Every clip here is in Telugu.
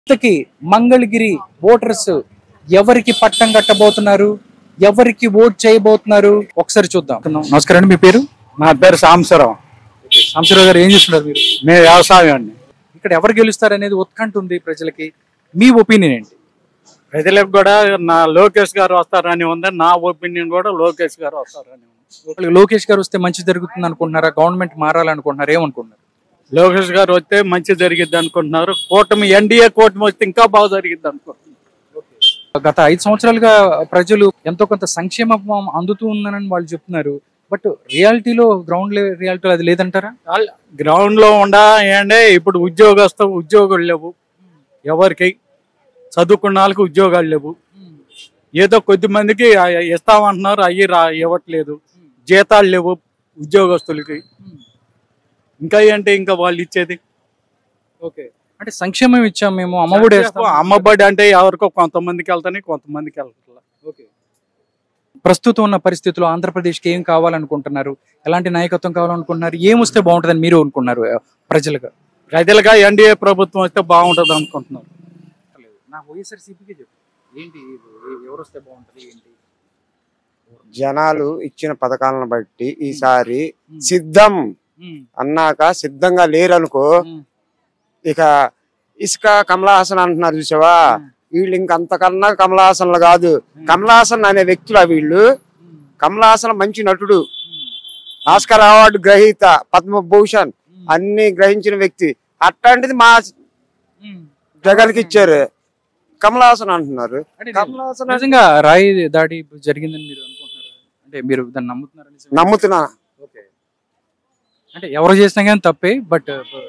ఇంతకీ మంగళగిరి ఓటర్స్ ఎవరికి పట్టం కట్టబోతున్నారు ఎవరికి ఓట్ చేయబోతున్నారు ఒకసారి చూద్దాం నమస్కారం అండి మీ పేరు నా పేరు సాంబశివరావు సాంబశివరావు గారు ఏం చేస్తున్నారు మీరు మేము వ్యవసాయం అండి ఇక్కడ ఎవరు గెలుస్తారు అనేది ఉత్కంఠ ఉంది ప్రజలకి మీ ఒపీనియన్ ఏంటి ప్రజలకు కూడా నా లోకేష్ గారు వస్తారని ఉంది నా ఒపీనియన్ కూడా లోకేష్ గారు వస్తారని ఉంది ఒకవేళ లోకేష్ గారు వస్తే మంచి జరుగుతుంది అనుకుంటున్నారా గవర్నమెంట్ మారాలనుకుంటున్నారా ఏమనుకుంటున్నారు లోకేష్ గారు వస్తే మంచి జరిగిద్ది అనుకుంటున్నారు కూటమి ఎన్డీఏ కూటమి వస్తే ఇంకా బాగా జరిగిద్ది అనుకుంటున్నారు గత ఐదు సంవత్సరాలుగా ప్రజలు ఎంతో కొంత సంక్షేమం అందుతూ ఉందని వాళ్ళు చెప్తున్నారు బట్ రియాలిటీలో గ్రౌండ్ రియాలిటీలో అది లేదంటారా గ్రౌండ్ లో ఉండ ఏంటే ఇప్పుడు ఉద్యోగస్తు ఉద్యోగాలు లేవు ఎవరికి చదువుకున్న వాళ్ళకి ఉద్యోగాలు లేవు ఏదో కొద్ది మందికి ఆ- ఇస్తామంటున్నారు అయ్యి రా ఇవ్వట్లేదు జీతాలు లేవు ఉద్యోగస్తులకి ఇంకా ఏంటి ఇంకా వాళ్ళు ఇచ్చేది ఓకే అంటే సంక్షేమం ఇచ్చాం మేము అమ్మఒడి వేస్తాం. అమ్మబడి అంటే ఎవరికో కొంతమందికి వెళ్తానే కొంతమందికి వెళ్తా ఓకే ప్రస్తుతం ఉన్న పరిస్థితుల్లో ఆంధ్రప్రదేశ్కి ఏం కావాలనుకుంటున్నారు ఎలాంటి నాయకత్వం కావాలనుకుంటున్నారు ఏం వస్తే బాగుంటుందని మీరు అనుకున్నారు ఆ, ప్రజలుగా ప్రజలుగా ఎన్డీఏ ప్రభుత్వం వస్తే బాగుంటది అనుకుంటున్నారు నా వైఎస్ఆర్సీపీకి చెప్పు ఏంటి ఎవరు వస్తే బాగుంటుంది ఏంటి జనాలు ఇచ్చిన పథకాలను బట్టి ఈసారి సిద్ధం అన్నాక సిద్ధంగా లేరనుకో ఇక ఇసుక కమలాసన్ అంటున్నారు చూసావా వీళ్ళు ఇంకంతకన్నా కమలాసన్లు కాదు కమలాసన్ అనే వ్యక్తులు వీళ్ళు కమలాసన్ మంచి నటుడు ఆస్కర్ అవార్డు గ్రహీత పద్మభూషణ్ అన్ని గ్రహించిన వ్యక్తి అట్లాంటిది మా జగన్కి ఇచ్చారు కమలాసన్ అంటున్నారు అంటే కమలాసన్ నిజంగా రాయి దాడి జరిగిందని మీరు అనుకుంటున్నారు అంటే మీరు దాన్ని నమ్ముతున్నారా నిజంగా? నమ్ముతున్నా ఓకే అంటే ఎవరు చేసినా కానీ తప్పే బట్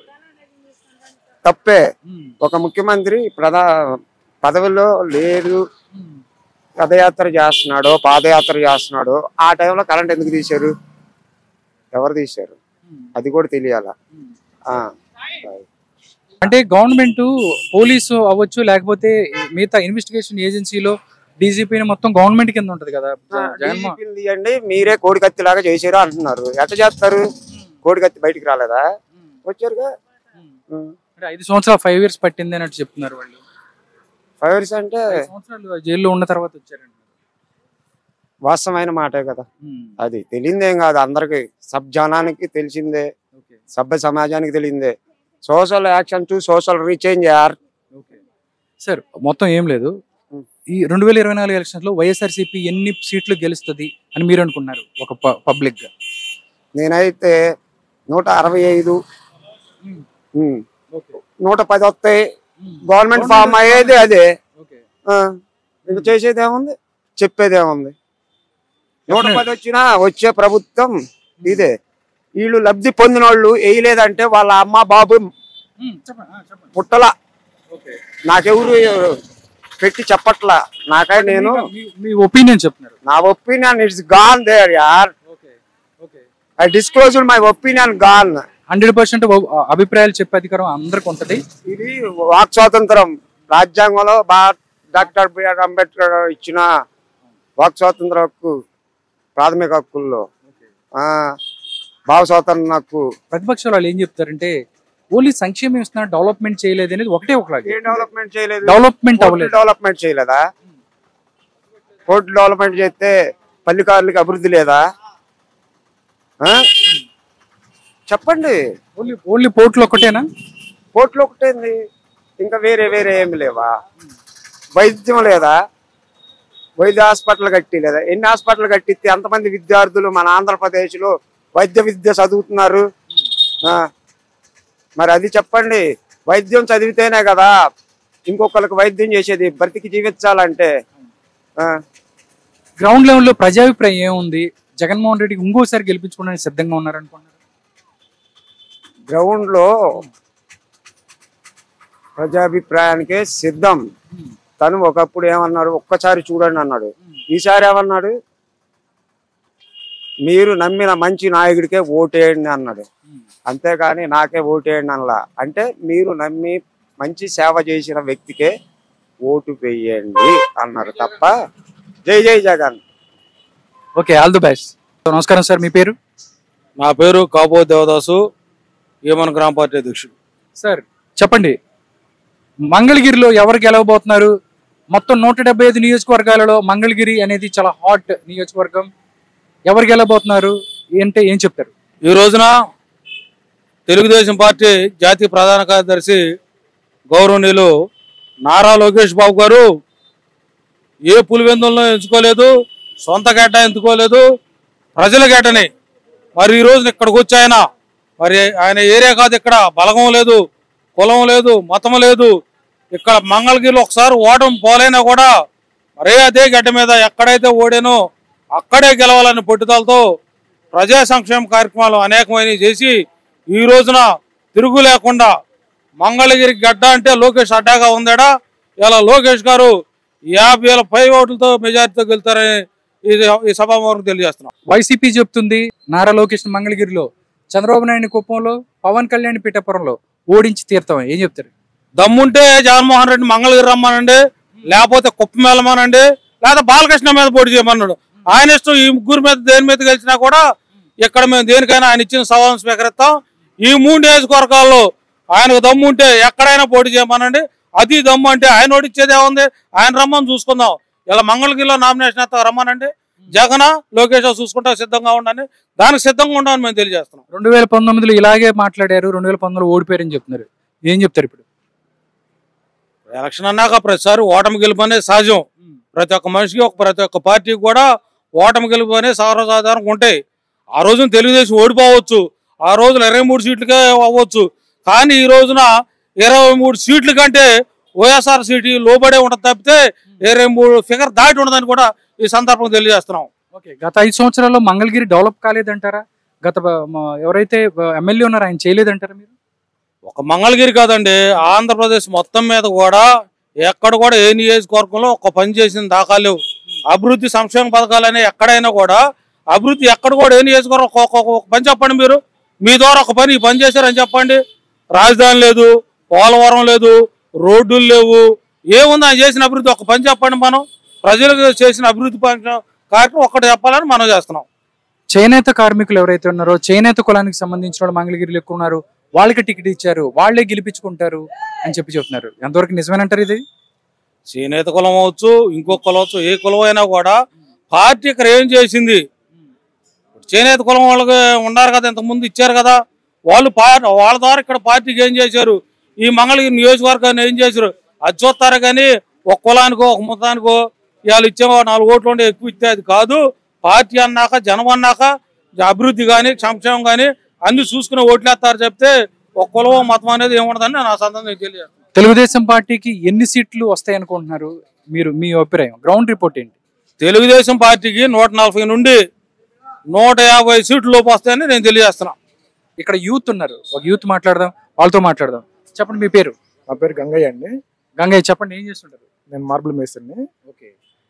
తప్పే ఒక ముఖ్యమంత్రి ప్రధా పదవిలో లేదు పదయాత్ర చేస్తున్నాడు పాదయాత్ర చేస్తున్నాడు ఆ టైంలో కరెంట్ ఎందుకు తీశారు ఎవరు తీశారు అది కూడా తెలియాలా ఆ. అంటే గవర్నమెంట్ పోలీసు అవ్వచ్చు లేకపోతే మిగతా ఇన్వెస్టిగేషన్ ఏజెన్సీలో డీజీపీ మొత్తం గవర్నమెంట్ కింద ఉంటది కదా జగన్మోహన్ డీజీపీని తీయండి మీరే కోడికత్తి లాగా చేశారు అంటున్నారు ఎట్లా చేస్తారు కోడికత్తి బయటికి రాలేదా వచ్చారుగా అంటే ఐదు సంవత్సరాలు ఫైవ్ ఇయర్స్ పట్టింది అన్నట్టు చెప్తున్నారు వాళ్ళు ఫైవ్ ఇయర్స్ అంటే ఐదు సంవత్సరాలు జైల్లో ఉన్న తర్వాత వచ్చారండి వాస్తవమైన మాటే కదా అది తెలియదేం కాదు అందరికి సబ్ జనానికి తెలిసిందే ఓకే సభ్య సమాజానికి తెలియందే సోషల్ యాక్షన్ టు సోషల్ రీచేంజ్ యార్ ఓకే సార్ మొత్తం ఏం లేదు ఉం. ఈ రెండు వేల ఇరవై నాలుగు ఎలక్షన్స్ లో వైఎస్ఆర్సీపీ ఎన్ని సీట్లు గెలుస్తుంది అని మీరు అనుకున్నారు ఒక పబ్లిక్ గా నేనైతే నూట అరవై ఐదు ఉమ్, ఓకే నూట పది వస్తాయి గవర్నమెంట్ ఫామ్ అయ్యేది అదే ఓకే ఆ, ఇంక చేసేది ఏముంది చెప్పేది ఏముంది నూట పది వచ్చినా వచ్చే ప్రభుత్వం ఇదే వీళ్ళు లబ్ధి పొందిన వాళ్ళు వేయలేదంటే వాళ్ళ అమ్మ బాబు చెప్పండి ఆ, చెప్పండి పుట్టల ఓకే నాకెవరు పెట్టి చెప్పట్లా నాకై నేను మీ- మీ ఒపీనియన్ చెప్తున్నారు నా ఒపీనియన్ ఇట్స్ గాన్ దేర్ యార్ okay okay I disclose my opinion gone hundred percent అభిప్రాయాలు చెప్పే అధికారం అందరికి ఉంటది ఇది వాక్ స్వాతంత్రం రాజ్యాంగంలో బా డాక్టర్ బిఆర్ అంబేద్కర్ ఇచ్చిన వాక్ స్వాతంత్ర హక్కు ప్రాథమిక హక్కుల్లో ఆ భావ స్వాతంత్ర హక్కు ప్రతిపక్షాలు వాళ్ళు ఏం చెప్తారంటే ఓన్లీ సంక్షేమం ఇస్తున్నా డెవలప్మెంట్ చేయలేదు అనేది ఒకటే ఒకలాగే ఏ డెవలప్మెంట్ చేయలేదు డెవలప్మెంట్ అవ్వలేదు డెవలప్మెంట్ చేయలేదా పోర్ట్ డెవలప్మెంట్ చేస్తే పల్లికారులకి అభివృద్ధి లేదా ఆ? చెప్పండి ఓన్లీ ఓన్లీ పోర్ట్లు ఒకటేనా పోర్ట్లు ఒకటేంది ఇంకా వేరే వేరే ఏమి లేవా వైద్యం లేదా వైద్య హాస్పిటల్ కట్టి లేదా ఎన్ని హాస్పిటల్ కట్టిస్తే ఎంతమంది విద్యార్థులు మన ఆంధ్రప్రదేశ్లో వైద్య విద్య చదువుతున్నారు ఆ, మరి అది చెప్పండి వైద్యం చదివితేనే కదా ఇంకొకరికి వైద్యం చేసేది బ్రతికి జీవించాలంటే ఆ, గ్రౌండ్ లెవెల్లో ప్రజాభిప్రాయం ఏముంది జగన్మోహన్ రెడ్డికి ఇంకోసారి గెలిపించుకోవడానికి సిద్ధంగా ఉన్నారనుకున్నారు గ్రౌండ్ లో ప్రజాభిప్రాయానికే సిద్ధం తను ఒకప్పుడు ఏమన్నాడు ఒక్కసారి చూడండి అన్నాడు ఈసారి ఏమన్నాడు మీరు నమ్మిన మంచి నాయకుడికే ఓటేయండి అన్నాడు అంతేగాని నాకే ఓటేయండి అనలా అంటే మీరు నమ్మి మంచి సేవ చేసిన వ్యక్తికే ఓటు వేయండి అన్నారు తప్ప జై జై Jagan okay all the best నమస్కారం సార్ మీ పేరు నా పేరు కాబో దేవదాసు ఏమన్ గ్రామ పార్టీ అధ్యక్షుడు సార్ చెప్పండి మంగళగిరిలో ఎవరు గెలవబోతున్నారు మొత్తం నూట డెబ్బై ఐదు నియోజకవర్గాలలో మంగళగిరి అనేది చాలా హాట్ నియోజకవర్గం ఎవరు గెలవబోతున్నారు అంటే ఏం చెప్తారు ఈ రోజున తెలుగుదేశం పార్టీ జాతీయ ప్రధాన కార్యదర్శి గౌరవనీయులు నారా లోకేష్ బాబు గారు ఏ పులివెందులను ఎంచుకోలేదు సొంత గేట ఎంచుకోలేదు ప్రజల గేటని మరి ఈ రోజున ఇక్కడికి వచ్చి ఆయన మరి ఆయన ఏరియా కాదు ఇక్కడ బలగం లేదు కులం లేదు మతం లేదు ఇక్కడ మంగళగిరిలో ఒకసారి ఓటమి పోలైనా కూడా మరే అదే గడ్డ మీద ఎక్కడైతే ఓడానో అక్కడే గెలవాలని పట్టుదలతో ప్రజా సంక్షేమ కార్యక్రమాలు అనేకమైనవి చేసి ఈ రోజున తిరుగు లేకుండా మంగళగిరి గడ్డ అంటే లోకేష్ అడ్డాగా ఉందాడా ఇలా లోకేష్ గారు యాభై వేల పై ఓట్లతో మెజారిటీతో గెలుతారని ఇది ఈ సభాముఖం తెలియజేస్తున్నాం వైసీపీ చెప్తుంది నారా లోకేష్ మంగళగిరిలో చంద్రబాబు నాయుడు కుప్పంలో పవన్ కళ్యాణ్ పిఠాపురంలో ఓడించి తీర్థం ఏం చెప్తారు దమ్ముంటే జగన్మోహన్ రెడ్డి మంగళగిరి రమ్మనండి లేకపోతే కుప్పం వెళ్ళమనండి లేదా బాలకృష్ణ మీద పోటీ చేయమన్నాడు ఆయన ఇష్టం ఈ ముగ్గురు మీద దేని మీద గెలిచినా కూడా ఇక్కడ మేము దేనికైనా ఆయన ఇచ్చిన సవాల్ స్వీకరిస్తాం ఈ మూడు నియోజకవర్గాల్లో ఆయనకు దమ్ము ఉంటే ఎక్కడైనా పోటీ చేయమనండి అది దమ్ము అంటే ఆయన ఓడిచ్చేదే ఉంది ఆయన రమ్మని చూసుకుందాం ఇలా మంగళగిరిలో నామినేషన్ ఎత్తా రమ్మనండి జగన్ లోకేష్ చూసుకుంటా సిద్ధంగా ఉండండి దానికి సిద్ధంగా ఉండాలని మేము తెలియజేస్తున్నాం రెండు వేల పంతొమ్మిదిలో ఇలాగే మాట్లాడారు రెండు వేల పంతొమ్మిదిలో ఓడిపోయారని చెప్తున్నారు ఏం చెప్తారు ఇప్పుడు ఎలక్షన్ అన్నాక ప్రతిసారి ఓటమి గెలుపు అనేది సహజం ప్రతి ఒక్క మనిషికి ఒక ప్రతి ఒక్క పార్టీకి కూడా ఓటమి గెలుపు అనేది సర్వసాధారణంగా ఉంటాయి ఆ రోజున తెలుగుదేశం ఓడిపోవచ్చు ఆ రోజున ఇరవై మూడు సీట్లకే అవ్వచ్చు కానీ ఈ రోజున ఇరవై మూడు సీట్ల కంటే వైఎస్ఆర్ సీటు లోబడే ఉంటుంది తప్పితే ఇరవై మూడు ఫిగర్ దాటి ఉండదని కూడా ఈ సందర్భంగా తెలియజేస్తున్నాం ఓకే గత ఐదు సంవత్సరాల్లో మంగళగిరి డెవలప్ కాలేదంటారా గత బ- మ- ఎవరైతే ఎమ్మెల్యే ఉన్నారో ఆయన చేయలేదంటారా మీరు ఒక మంగళగిరి కాదండి ఆంధ్రప్రదేశ్ మొత్తం మీద కూడా ఎక్కడ కూడా ఏ నియోజకవర్గంలో ఒక పని చేసిన దాఖలు లేవు అభివృద్ధి సంక్షేమ పథకాలని ఎక్కడైనా కూడా అభివృద్ధి ఎక్కడ కూడా ఏ నియోజకవర్గం ఒక- ఒక ఒక పని చెప్పండి మీరు మీ ద్వారా ఒక పని ఈ పని చేశారని చెప్పండి రాజధాని లేదు పోలవరం లేదు రోడ్డులు లేవు ఏముంది ఆయన చేసిన అభివృద్ధి ఒక పని చెప్పండి మనం ప్రజలకు చేసిన అభివృద్ధి పని- కార్యక్రమం ఒక్కటి చెప్పాలని మనం చేస్తున్నాం చేనేత కార్మికులు ఎవరైతే ఉన్నారో చేనేత కులానికి సంబంధించిన వాళ్ళు మంగళగిరిలో ఎక్కువ ఉన్నారు వాళ్ళకి టికెట్ ఇచ్చారు వాళ్ళే గెలిపించుకుంటారు అని చెప్పి చెప్తున్నారు ఎంతవరకు నిజమేనంటారు ఇది చేనేత కులం అవచ్చు ఇంకో కులం అవచ్చు ఏ కులం అయినా కూడా పార్టీ ఇక్కడ ఏం చేసింది చేనేత కులం వాళ్ళకి ఉన్నారు కదా ఇంతకుముందు ఇచ్చారు కదా వాళ్ళు పా- వాళ్ళ ద్వారా ఇక్కడ పార్టీకి ఏం చేశారు ఈ మంగళగిరి నియోజకవర్గాన్ని ఏం చేశారు అది చూస్తారు కానీ ఒక కులానికో ఒక మతానికో ఇవాళ ఇచ్చే నాలుగు ఓట్లు ఉంటే ఎక్కువ ఇస్తే అది కాదు పార్టీ అన్నాక జనం అన్నాక అభివృద్ధి కానీ సంక్షేమం కానీ అన్ని చూసుకుని ఓట్లు వేస్తారు చెప్తే ఒక కులం మతం అనేది ఏముండదని నా సందర్భం తెలియదు తెలుగుదేశం పార్టీకి ఎన్ని సీట్లు వస్తాయి అనుకుంటున్నారు మీరు మీ అభిప్రాయం గ్రౌండ్ రిపోర్ట్ ఏంటి తెలుగుదేశం పార్టీకి నూట నలభై నుండి నూట యాభై సీట్లు లోపు వస్తాయని నేను తెలియజేస్తున్నా ఇక్కడ యూత్ ఉన్నారు ఒక యూత్ మాట్లాడదాం వాళ్ళతో మాట్లాడదాం చెప్పండి మీ పేరు నా పేరు గంగయ్య అండి గంగయ్య చెప్పండి ఏం చేస్తుంటారు నేను మార్బుల్ మేస్త్రిని ఓకే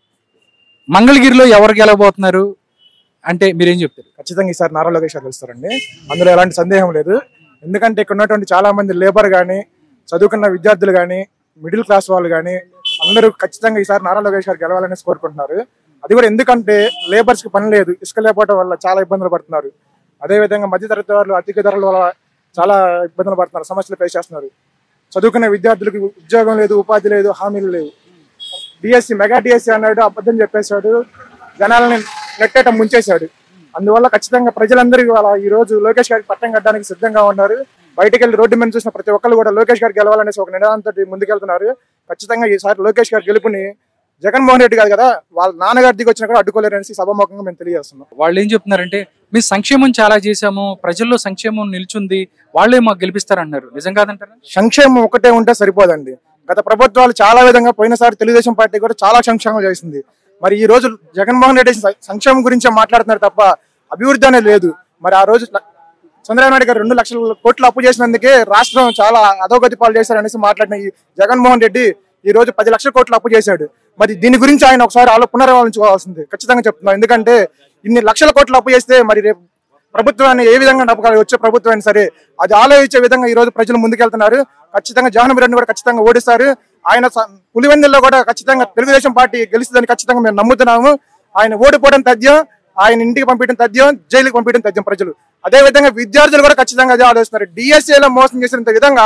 మంగళగిరిలో ఎవరు గెలవబోతున్నారు అంటే మీరేం చెప్తారు ఖచ్చితంగా ఈసారి నారా లోకేష్ గారు గెలుస్తారండి అందులో ఎలాంటి సందేహం లేదు ఎందుకంటే ఇక్కడ ఉన్నటువంటి చాలా మంది లేబర్ కానీ చదువుకున్న విద్యార్థులు కానీ మిడిల్ క్లాస్ వాళ్ళు కానీ అందరూ ఖచ్చితంగా ఈసారి నారా లోకేష్ గారు గెలవాలని కోరుకుంటున్నారు అది కూడా ఎందుకంటే లేబర్స్ కి పని లేదు ఇసుక లేకపోవడం వల్ల చాలా ఇబ్బందులు పడుతున్నారు అదే విధంగా మధ్యతరగతి వాళ్ళు అధిక ధరల వల్ల చాలా ఇబ్బందులు పడుతున్నారు సమస్యలు ఫేస్ చేస్తున్నారు చదువుకున్న విద్యార్థులకు ఉద్యోగం లేదు ఉపాధి లేదు హామీలు లేవు డిఎస్సి మెగా డిఎస్సి అన్నాడు అబద్ధం చెప్పేశాడు జనాలని నెట్టేట ముంచేశాడు అందువల్ల ఖచ్చితంగా ప్రజలందరూ ఇవాళ ఈ రోజు లోకేష్ గారికి పట్టం కట్టడానికి సిద్ధంగా ఉన్నారు బయటకు వెళ్ళి రోడ్డు మీద చూసిన ప్రతి ఒక్కరు కూడా లోకేష్ గారు గెలవాలనేసి ఒక నినాదంతో ముందుకెళ్తున్నారు ఖచ్చితంగా ఈసారి లోకేష్ గారి గెలుపుని జగన్మోహన్ రెడ్డి కాదు కదా వాళ్ళ నాన్నగారి దిగి వచ్చినా కూడా అడ్డుకోలేరనేసి సభాముఖంగా మేము తెలియజేస్తున్నాం వాళ్ళు ఏం చెప్తున్నారంటే మీ సంక్షేమం చాలా చేశాము ప్రజల్లో సంక్షేమం నిల్చుంది వాళ్ళే మాకు గెలిపిస్తారన్నారు నిజం కాదంటారా సంక్షేమం ఒకటే ఉంటే సరిపోదండి గత ప్రభుత్వాలు చాలా విధంగా పోయినసారి తెలుగుదేశం పార్టీ కూడా చాలా సంక్షేమం చేసింది మరి ఈ రోజు జగన్మోహన్ రెడ్డి స- సంక్షేమం గురించే మాట్లాడుతున్నారు తప్ప అభివృద్ధి అనేది లేదు మరి ఆ రోజు ల- చంద్రబాబు నాయుడు గారు రెండు లక్షల కోట్లు అప్పు చేసినందుకే రాష్ట్రం చాలా అధోగతి పాలు చేశారనేసి మాట్లాడిన ఈ జగన్మోహన్ రెడ్డి ఈ రోజు పది లక్షల కోట్లు అప్పు చేశాడు మరి దీని గురించి ఆయన ఒకసారి ఆలో పునరాలోచించుకోవాల్సింది ఖచ్చితంగా చెప్తున్నాం ఎందుకంటే ఇన్ని లక్షల కోట్లు అప్పు చేస్తే మరి రేపు ప్రభుత్వాన్ని ఏ విధంగా నడపగల వచ్చే ప్రభుత్వం అయినా సరే అది ఆలోచించే విధంగా ఈ రోజు ప్రజలు ముందుకెళ్తున్నారు ఖచ్చితంగా జగన్ రెడ్డి కూడా ఖచ్చితంగా ఓడిస్తారు ఆయన స- పులివెందుల్లో కూడా ఖచ్చితంగా తెలుగుదేశం పార్టీ గెలుస్తుందని ఖచ్చితంగా మేము నమ్ముతున్నాము ఆయన ఓడిపోవడం తథ్యం ఆయన ఇంటికి పంపించడం తథ్యం జైలుకి పంపించడం తథ్యం ప్రజలు అదే విధంగా విద్యార్థులు కూడా ఖచ్చితంగా అదే ఆలోచిస్తున్నారు డిఎస్ఏలో మోసం చేసినంత విధంగా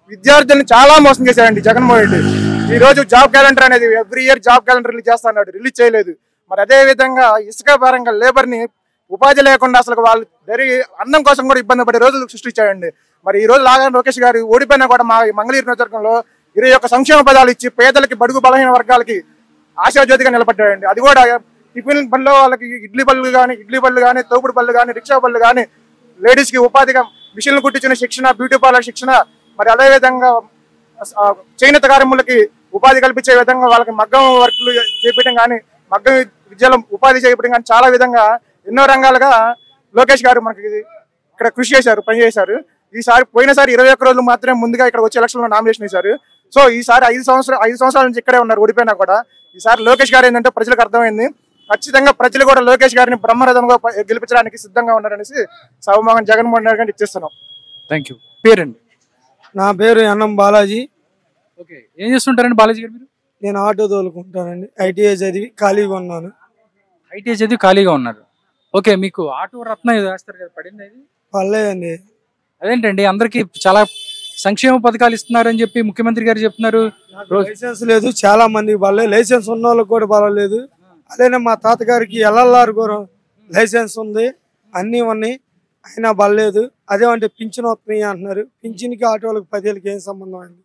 విద్యార్థులను చాలా మోసం చేశారండి జగన్మోహన్ రెడ్డి ఈ రోజు జాబ్ క్యాలెండర్ అనేది every year job calendar release చేస్తున్నాడు రిలీజ్ చేయలేదు మరి అదే విధంగా ఇసుక పరంగా లేబర్ ని ఉపాధి లేకుండా అసలు వాళ్ళు దరి అన్నం కోసం కూడా ఇబ్బంది పడే రోజులు సృష్టించాడండి మరి ఈ రోజు లాగా లోకేష్ గారు ఓడిపోయినా కూడా మా ఈ మంగళగిరి నియోజకవర్గంలో ఇరవై యొక్క సంక్షేమ పదాలు ఇచ్చి పేదలకి బడుగు బలహీన వర్గాలకి ఆశాజ్యోతిగా నిలబడ్డాడండి అది కూడా టిఫిన్ బళ్ళు వాళ్ళకి ఇడ్లీ బళ్ళు కానీ ఇడ్లీ బళ్ళు కానీ తోపుడు బళ్ళు కానీ రిక్షా బళ్ళు కానీ లేడీస్ కి ఉపాధిగా మిషన్లు కుట్టించిన శిక్షణ బ్యూటీ పార్లర్ శిక్షణ మరి అదే విధంగా ఆ, చేనేత కార్మికులకి ఉపాధి కల్పించే విధంగా వాళ్ళకి మగ్గం వర్క్లు చేపట్టడం కానీ మగ్గం విద్యలో ఉపాధి చేపట్టడం కానీ చాలా విధంగా ఎన్నో రంగాలుగా లోకేష్ గారు మనకి ఇక్కడ కృషి చేశారు పని చేశారు ఈసారి పోయినసారి ఇరవై ఒక్క రోజులు మాత్రమే ముందుగా ఇక్కడ వచ్చే ఎలక్షన్ లో నామినేషన్ వేశారు సో ఈసారి ఐదు సంవత్సరాలు ఐదు సంవత్సరాల నుంచి ఇక్కడే ఉన్నారు ఓడిపోయినా కూడా ఈసారి లోకేష్ గారు ఏంటంటే ప్రజలకు అర్థమైంది ఖచ్చితంగా ప్రజలు కూడా లోకేష్ గారిని బ్రహ్మరథంగా ప- గెలిపించడానికి సిద్ధంగా ఉన్నారనేసి సభమోహన్ జగన్మోహన్ రెడ్డి గారికి ఇచ్చేస్తున్నాం థ్యాంక్ యూ పేరండి నా పేరు ఎన్ఎం బాలాజీ ఓకే ఏం చేస్తుంటారండి బాలాజీ గారు మీరు నేను ఆటో తోలుకుంటానండి ఐటీఐ చదివి ఖాళీగా ఉన్నాను ఐటీఐ చదివి ఖాళీగా ఉన్నారు ఓకే మీకు ఆటో రత్న ఏదో వేస్తారు కదా పడింది అది పర్లేదండి అదేంటండి అందరికి చాలా సంక్షేమ పథకాలు ఇస్తున్నారని చెప్పి ముఖ్యమంత్రి గారు చెప్తున్నారు రోజు లైసెన్స్ లేదు చాలా మందికి పర్లేదు లైసెన్స్ ఉన్న వాళ్ళకి కూడా పర్వాలేదు అదేనే మా తాతగారికి ఎల్ఎల్ఆర్ కూడా లైసెన్స్ ఉంది అన్నీ ఉన్నాయి అయినా పర్లేదు అదేమంటే పింఛన్ వస్తున్నాయి అంటున్నారు పింఛన్కి ఆటోలకు పదేళ్ళకి ఏం సంబంధం అండి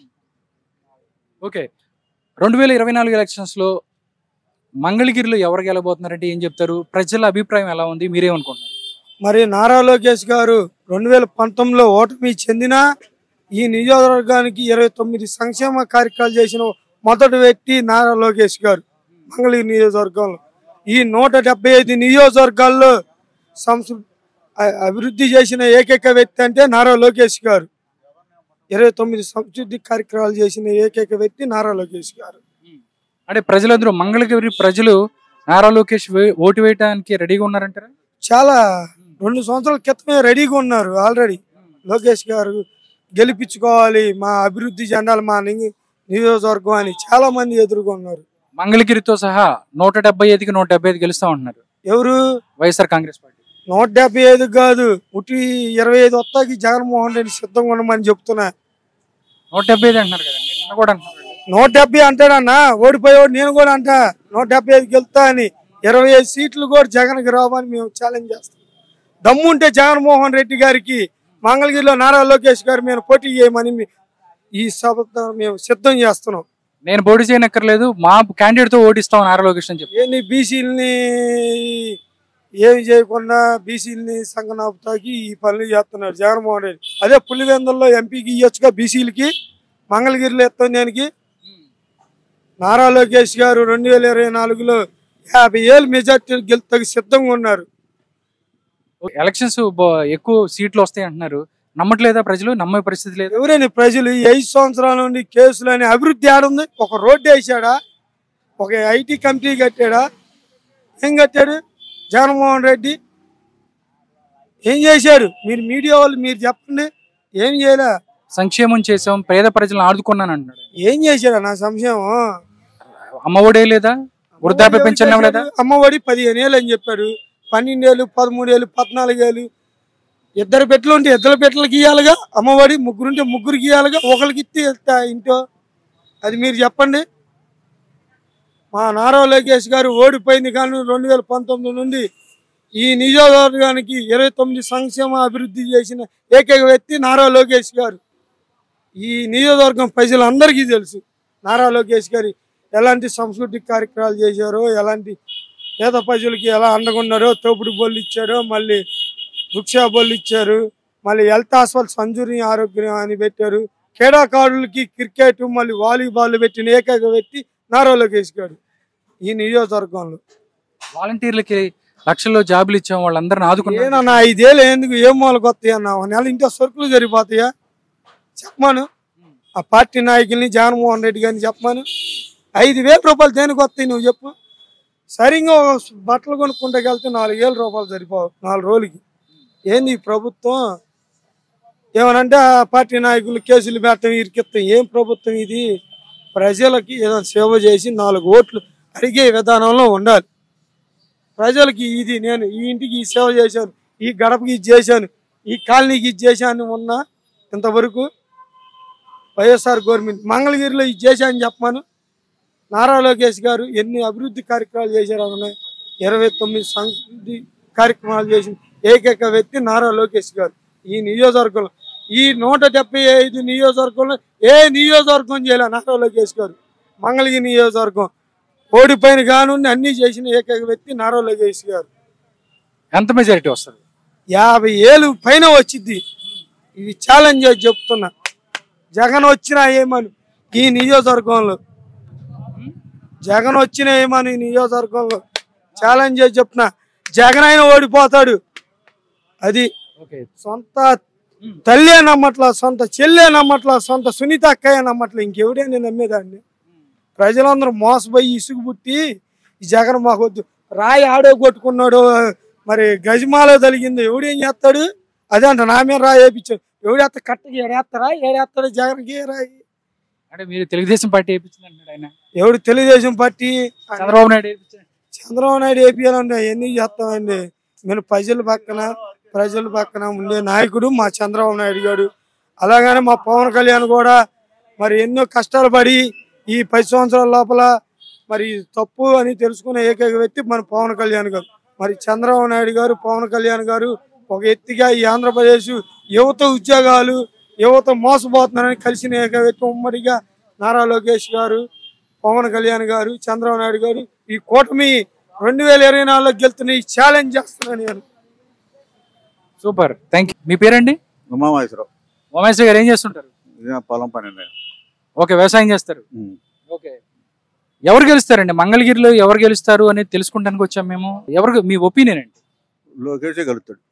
ఓకే రెండు వేల ఇరవై నాలుగు ఎలక్షన్స్ లో మంగళగిరిలో ఎవరు గెలబోతున్నారంటే ఏం చెప్తారు ప్రజల అభిప్రాయం ఎలా ఉంది మీరేమనుకుంటున్నారు మరి నారా లోకేష్ గారు రెండు వేల పంతొమ్మిదిలో ఓటమి చెందిన ఈ నియోజకవర్గానికి ఇరవై తొమ్మిది సంక్షేమ కార్యక్రమాలు చేసిన మొదటి వ్యక్తి నారా లోకేష్ గారు మంగళగిరి నియోజకవర్గంలో ఈ నూట డెబ్బై ఐదు నియోజకవర్గాల్లో సంస్కృ అ- అభివృద్ధి చేసిన ఏకైక వ్యక్తి అంటే నారా లోకేష్ గారు ఇరవై తొమ్మిది సంస్కృతి కార్యక్రమాలు చేసిన ఏకైక వ్యక్తి నారా లోకేష్ గారు అంటే ప్రజలందరూ మంగళగిరి ప్రజలు నారా లోకేష్ వే- ఓటు వేయడానికి రెడీగా ఉన్నారంటారా చాలా రెండు సంవత్సరాల క్రితమే రెడీగా ఉన్నారు ఆల్రెడీ లోకేష్ గారు గెలిపించుకోవాలి మా అభివృద్ధి జెండాలు మా ని- నియోజకవర్గం అని చాలా మంది ఎదుర్కొన్నారు మంగళగిరితో సహా నూట డెబ్బై ఐదుకి నూట డెబ్బై ఐదు గెలుస్తా ఉంటున్నారు ఎవరు వైఎస్ఆర్ కాంగ్రెస్ పార్టీ నూట డెబ్బై ఐదు కాదు ఉటి ఇరవై ఐదు వస్తాకి జగన్మోహన్ రెడ్డి సిద్ధంగా ఉండమని చెప్తున్నా నూట డెబ్బై ఐదు అంటున్నారు కదండి నిన్న కూడా అంటున్నారు నూట డెబ్బై అంటాడన్నా ఓడిపోయేవాడు నేను కూడా అంటా నూట డెబ్బై ఐదుకి వెళ్తా అని ఇరవై ఐదు సీట్లు కూడా జగన్కి రావని మేము ఛాలెంజ్ చేస్తాం దమ్ముంటే జగన్మోహన్ రెడ్డి గారికి మంగళగిరిలో నారా లోకేష్ గారు మేము పోటీ చేయమని మీ- ఈ సభతో మేము సిద్ధం చేస్తున్నాం నేను పోటీ చేయనక్కర్లేదు మా క్యాండిడేట్ తో ఓటిస్తాం నారా లోకేష్ అని చెప్పి ఏంది బీసీలని ఏమి చేయకుండా బీసీలని సంగనాపుతాకి ఈ పనులు చేస్తున్నారు జగన్మోహన్ రెడ్డి అదే పులివెందుల్లో ఎంపీకి ఇవ్వచ్చుగా బీసీలకి మంగళగిరిలో ఎత్తాం దానికి నారా లోకేష్ గారు రెండు వేల ఇరవై నాలుగులో యాభై ఏళ్ళు మెజార్టీ గెలుతకు సిద్ధంగా ఉన్నారు ఎలక్షన్స్ బ- ఎక్కువ సీట్లు వస్తాయి అంటున్నారు నమ్మట్లేదా ప్రజలు నమ్మే పరిస్థితి లేదు ఎవరైనా ప్రజలు ఈ ఐదు సంవత్సరాల నుండి కేసులు అని అభివృద్ధి ఆడుంది ఒక రోడ్డు వేసాడా ఒక ఐటీ కంపెనీ కట్టాడా ఏం కట్టాడు జగన్మోహన్ రెడ్డి ఏం చేశాడు మీరు మీడియా వాళ్ళు మీరు చెప్పండి ఏం చేయలే సంక్షేమం చేసాం పేద ప్రజలను ఆదుకున్నాను అంటున్నాడు ఏం చేశాడు నా సంశయం అమ్మఒడే లేదా వృద్ధాప్య పెన్షన్ ఇవ్వలేదా అమ్మఒడి పదిహేను ఏళ్ళు అని చెప్పాడు పన్నెండేళ్ళు పదమూడేళ్ళు పద్నాలుగేళ్ళు ఇద్దరు పెట్టలు ఉంటే ఇద్దరు పెట్టలకి ఇవ్వాలిగా అమ్మఒడి ముగ్గురుంటే ముగ్గురికి ఇవ్వాలిగా ఒకరికి ఇస్తే ఇస్తా ఇంటో అది మీరు చెప్పండి మా నారా లోకేష్ గారు ఓడిపోయింది కానీ రెండు వేల పంతొమ్మిది నుండి ఈ నియోజకవర్గానికి ఇరవై తొమ్మిది సంక్షేమ అభివృద్ధి చేసిన ఏకైక వ్యక్తి నారా లోకేష్ గారు ఈ నియోజకవర్గం ప్రజలందరికీ తెలుసు నారా లోకేష్ గారి ఎలాంటి సాంస్కృతిక కార్యక్రమాలు చేశారో ఎలాంటి పేద ప్రజలకి ఎలా అండగున్నారో తోపుడు బొల్లు ఇచ్చారో మళ్ళీ వృక్షా బొల్లు ఇచ్చారు మళ్ళీ హెల్త్ హాస్పిటల్ సంజురి ఆరోగ్యం అని పెట్టారు క్రీడాకారులకి క్రికెట్ మళ్ళీ వాలీబాల్ పెట్టిన ఏకైక వ్యక్తి నారా లోకేష్ గారు ఈ నియోజకవర్గంలో వాలంటీర్లకి లక్షల్లో జాబులు ఇచ్చాం వాళ్ళందరిని ఆదుకున్నాం ఏనన్నా ఐదేళ్ళు ఎందుకు ఏం మూలకు వస్తాయి అన్న ఒక నెల ఇంట్లో సరుకులు సరిపోతాయా చెప్పమాను ఆ పార్టీ నాయకుల్ని జగన్మోహన్ రెడ్డి గారిని చెప్పమాను ఐదు వేల రూపాయలు దేనికి వస్తాయి నువ్వు చెప్పు సరిగ్గా ఒక బట్టలు కొనుక్కుంటే వెళ్తే నాలుగు వేల రూపాయలు సరిపోవు నాలుగు రోజులకి ఏంది ఈ ప్రభుత్వం ఏమనంటే ఆ పార్టీ నాయకులు కేసులు పెట్టడం ఇరికిస్తాం ఏం ప్రభుత్వం ఇది ప్రజలకి ఏదో సేవ చేసి నాలుగు ఓట్లు అడిగే విధానంలో ఉండాలి ప్రజలకి ఇది నేను ఈ ఇంటికి ఈ సేవ చేశాను ఈ గడపకి ఇది చేశాను ఈ కాలనీకి ఇది చేశాను ఉన్నా ఇంతవరకు వైఎస్ఆర్ గవర్నమెంట్ మంగళగిరిలో ఇది చేశాను చెప్పమాను నారా లోకేష్ గారు ఎన్ని అభివృద్ధి కార్యక్రమాలు చేశారు అవునా ఇరవై తొమ్మిది సంస్కృతి కార్యక్రమాలు చేసిన ఏకైక వ్యక్తి నారా లోకేష్ గారు ఈ నియోజకవర్గంలో ఈ నూట డెబ్బై ఐదు నియోజకవర్గంలో ఏ నియోజకవర్గం చేయలే నారా లోకేష్ గారు మంగళగిరి నియోజకవర్గం ఓడిపోయిన కానుండి అన్ని చేసిన ఏకైక వ్యక్తి నారా లోకేష్ గారు ఎంత మెజారిటీ వస్తుంది యాభై ఏళ్ళు పైన వచ్చింది ఇది ఛాలెంజ్ చేసి చెప్తున్నా జగన్ వచ్చినా ఏమని ఈ నియోజకవర్గంలో జగన్ వచ్చినా ఏమని ఈ నియోజకవర్గంలో ఛాలెంజ్ చేసి చెప్తున్నా జగన్ అయినా ఓడిపోతాడు అది ఓకే సొంత తల్లే నమ్మట్లా సొంత చెల్లె నమ్మట్లా సొంత సునీత అక్కయ్య నమ్మట్లా ఇంకెవడైనా నమ్మేదాన్ని ప్రజలందరూ మోసపోయి ఇసుగు పుట్టి ఈ జగన్ మాకు వద్దు రాయి ఆడో కొట్టుకున్నాడు మరి గజమాలో తలిగింది ఎవడేం చేస్తాడు అదే అంట నా మీద రాయి వేయించాడు ఎవడేస్త కట్టకి ఏడేస్తారా ఏడేస్తాడు జగన్కి ఏ రాయి అంటే మీరు తెలుగుదేశం పార్టీ వేయించింది అంటున్నాడు ఆయన ఎవడు తెలుగుదేశం పార్టీ చంద్రబాబు నాయుడు వేయించారు చంద్రబాబు నాయుడు ఏపీఎలండి ఎన్ని చేస్తామండి మేము ప్రజల పక్కన ప్రజల పక్కన ఉండే నాయకుడు మా చంద్రబాబు నాయుడు గారు అలాగనే మా పవన్ కళ్యాణ్ కూడా మరి ఎన్నో కష్టాలు పడి ఈ పది సంవత్సరాల లోపల మరి తప్పు అని తెలుసుకునే ఏకైక వ్యక్తి మన పవన్ కళ్యాణ్ గారు మరి చంద్రబాబు నాయుడు గారు పవన్ కళ్యాణ్ గారు ఒక ఎత్తిగా ఈ ఆంధ్రప్రదేశ్ యువత ఉద్యోగాలు యువత మోసపోతున్నారని కలిసిన ఏక వ్యక్తి ఉమ్మడిగా నారా లోకేష్ గారు పవన్ కళ్యాణ్ గారు చంద్రబాబు నాయుడు గారు ఈ కూటమి రెండు వేల ఇరవై నాలుగులో గెలుతున్న ఈ ఛాలెంజ్ చేస్తున్నాను నేను సూపర్ థ్యాంక్ యూ మీ పేరండి ఉమామహేశ్వరరావు ఉమేశ్వర్ గారు ఏం చేస్తుంటారు ఇదే పొలం పని అండి ఓకే వ్యవసాయం చేస్తారు ఉమ్. ఓకే ఎవరు గెలుస్తారండి మంగళగిరిలో ఎవరు గెలుస్తారు అనేది తెలుసుకుంటానికి వచ్చాం మేము ఎవరు మీ ఒపీనియన్ అండి లోకేష్ గెలుస్తాడు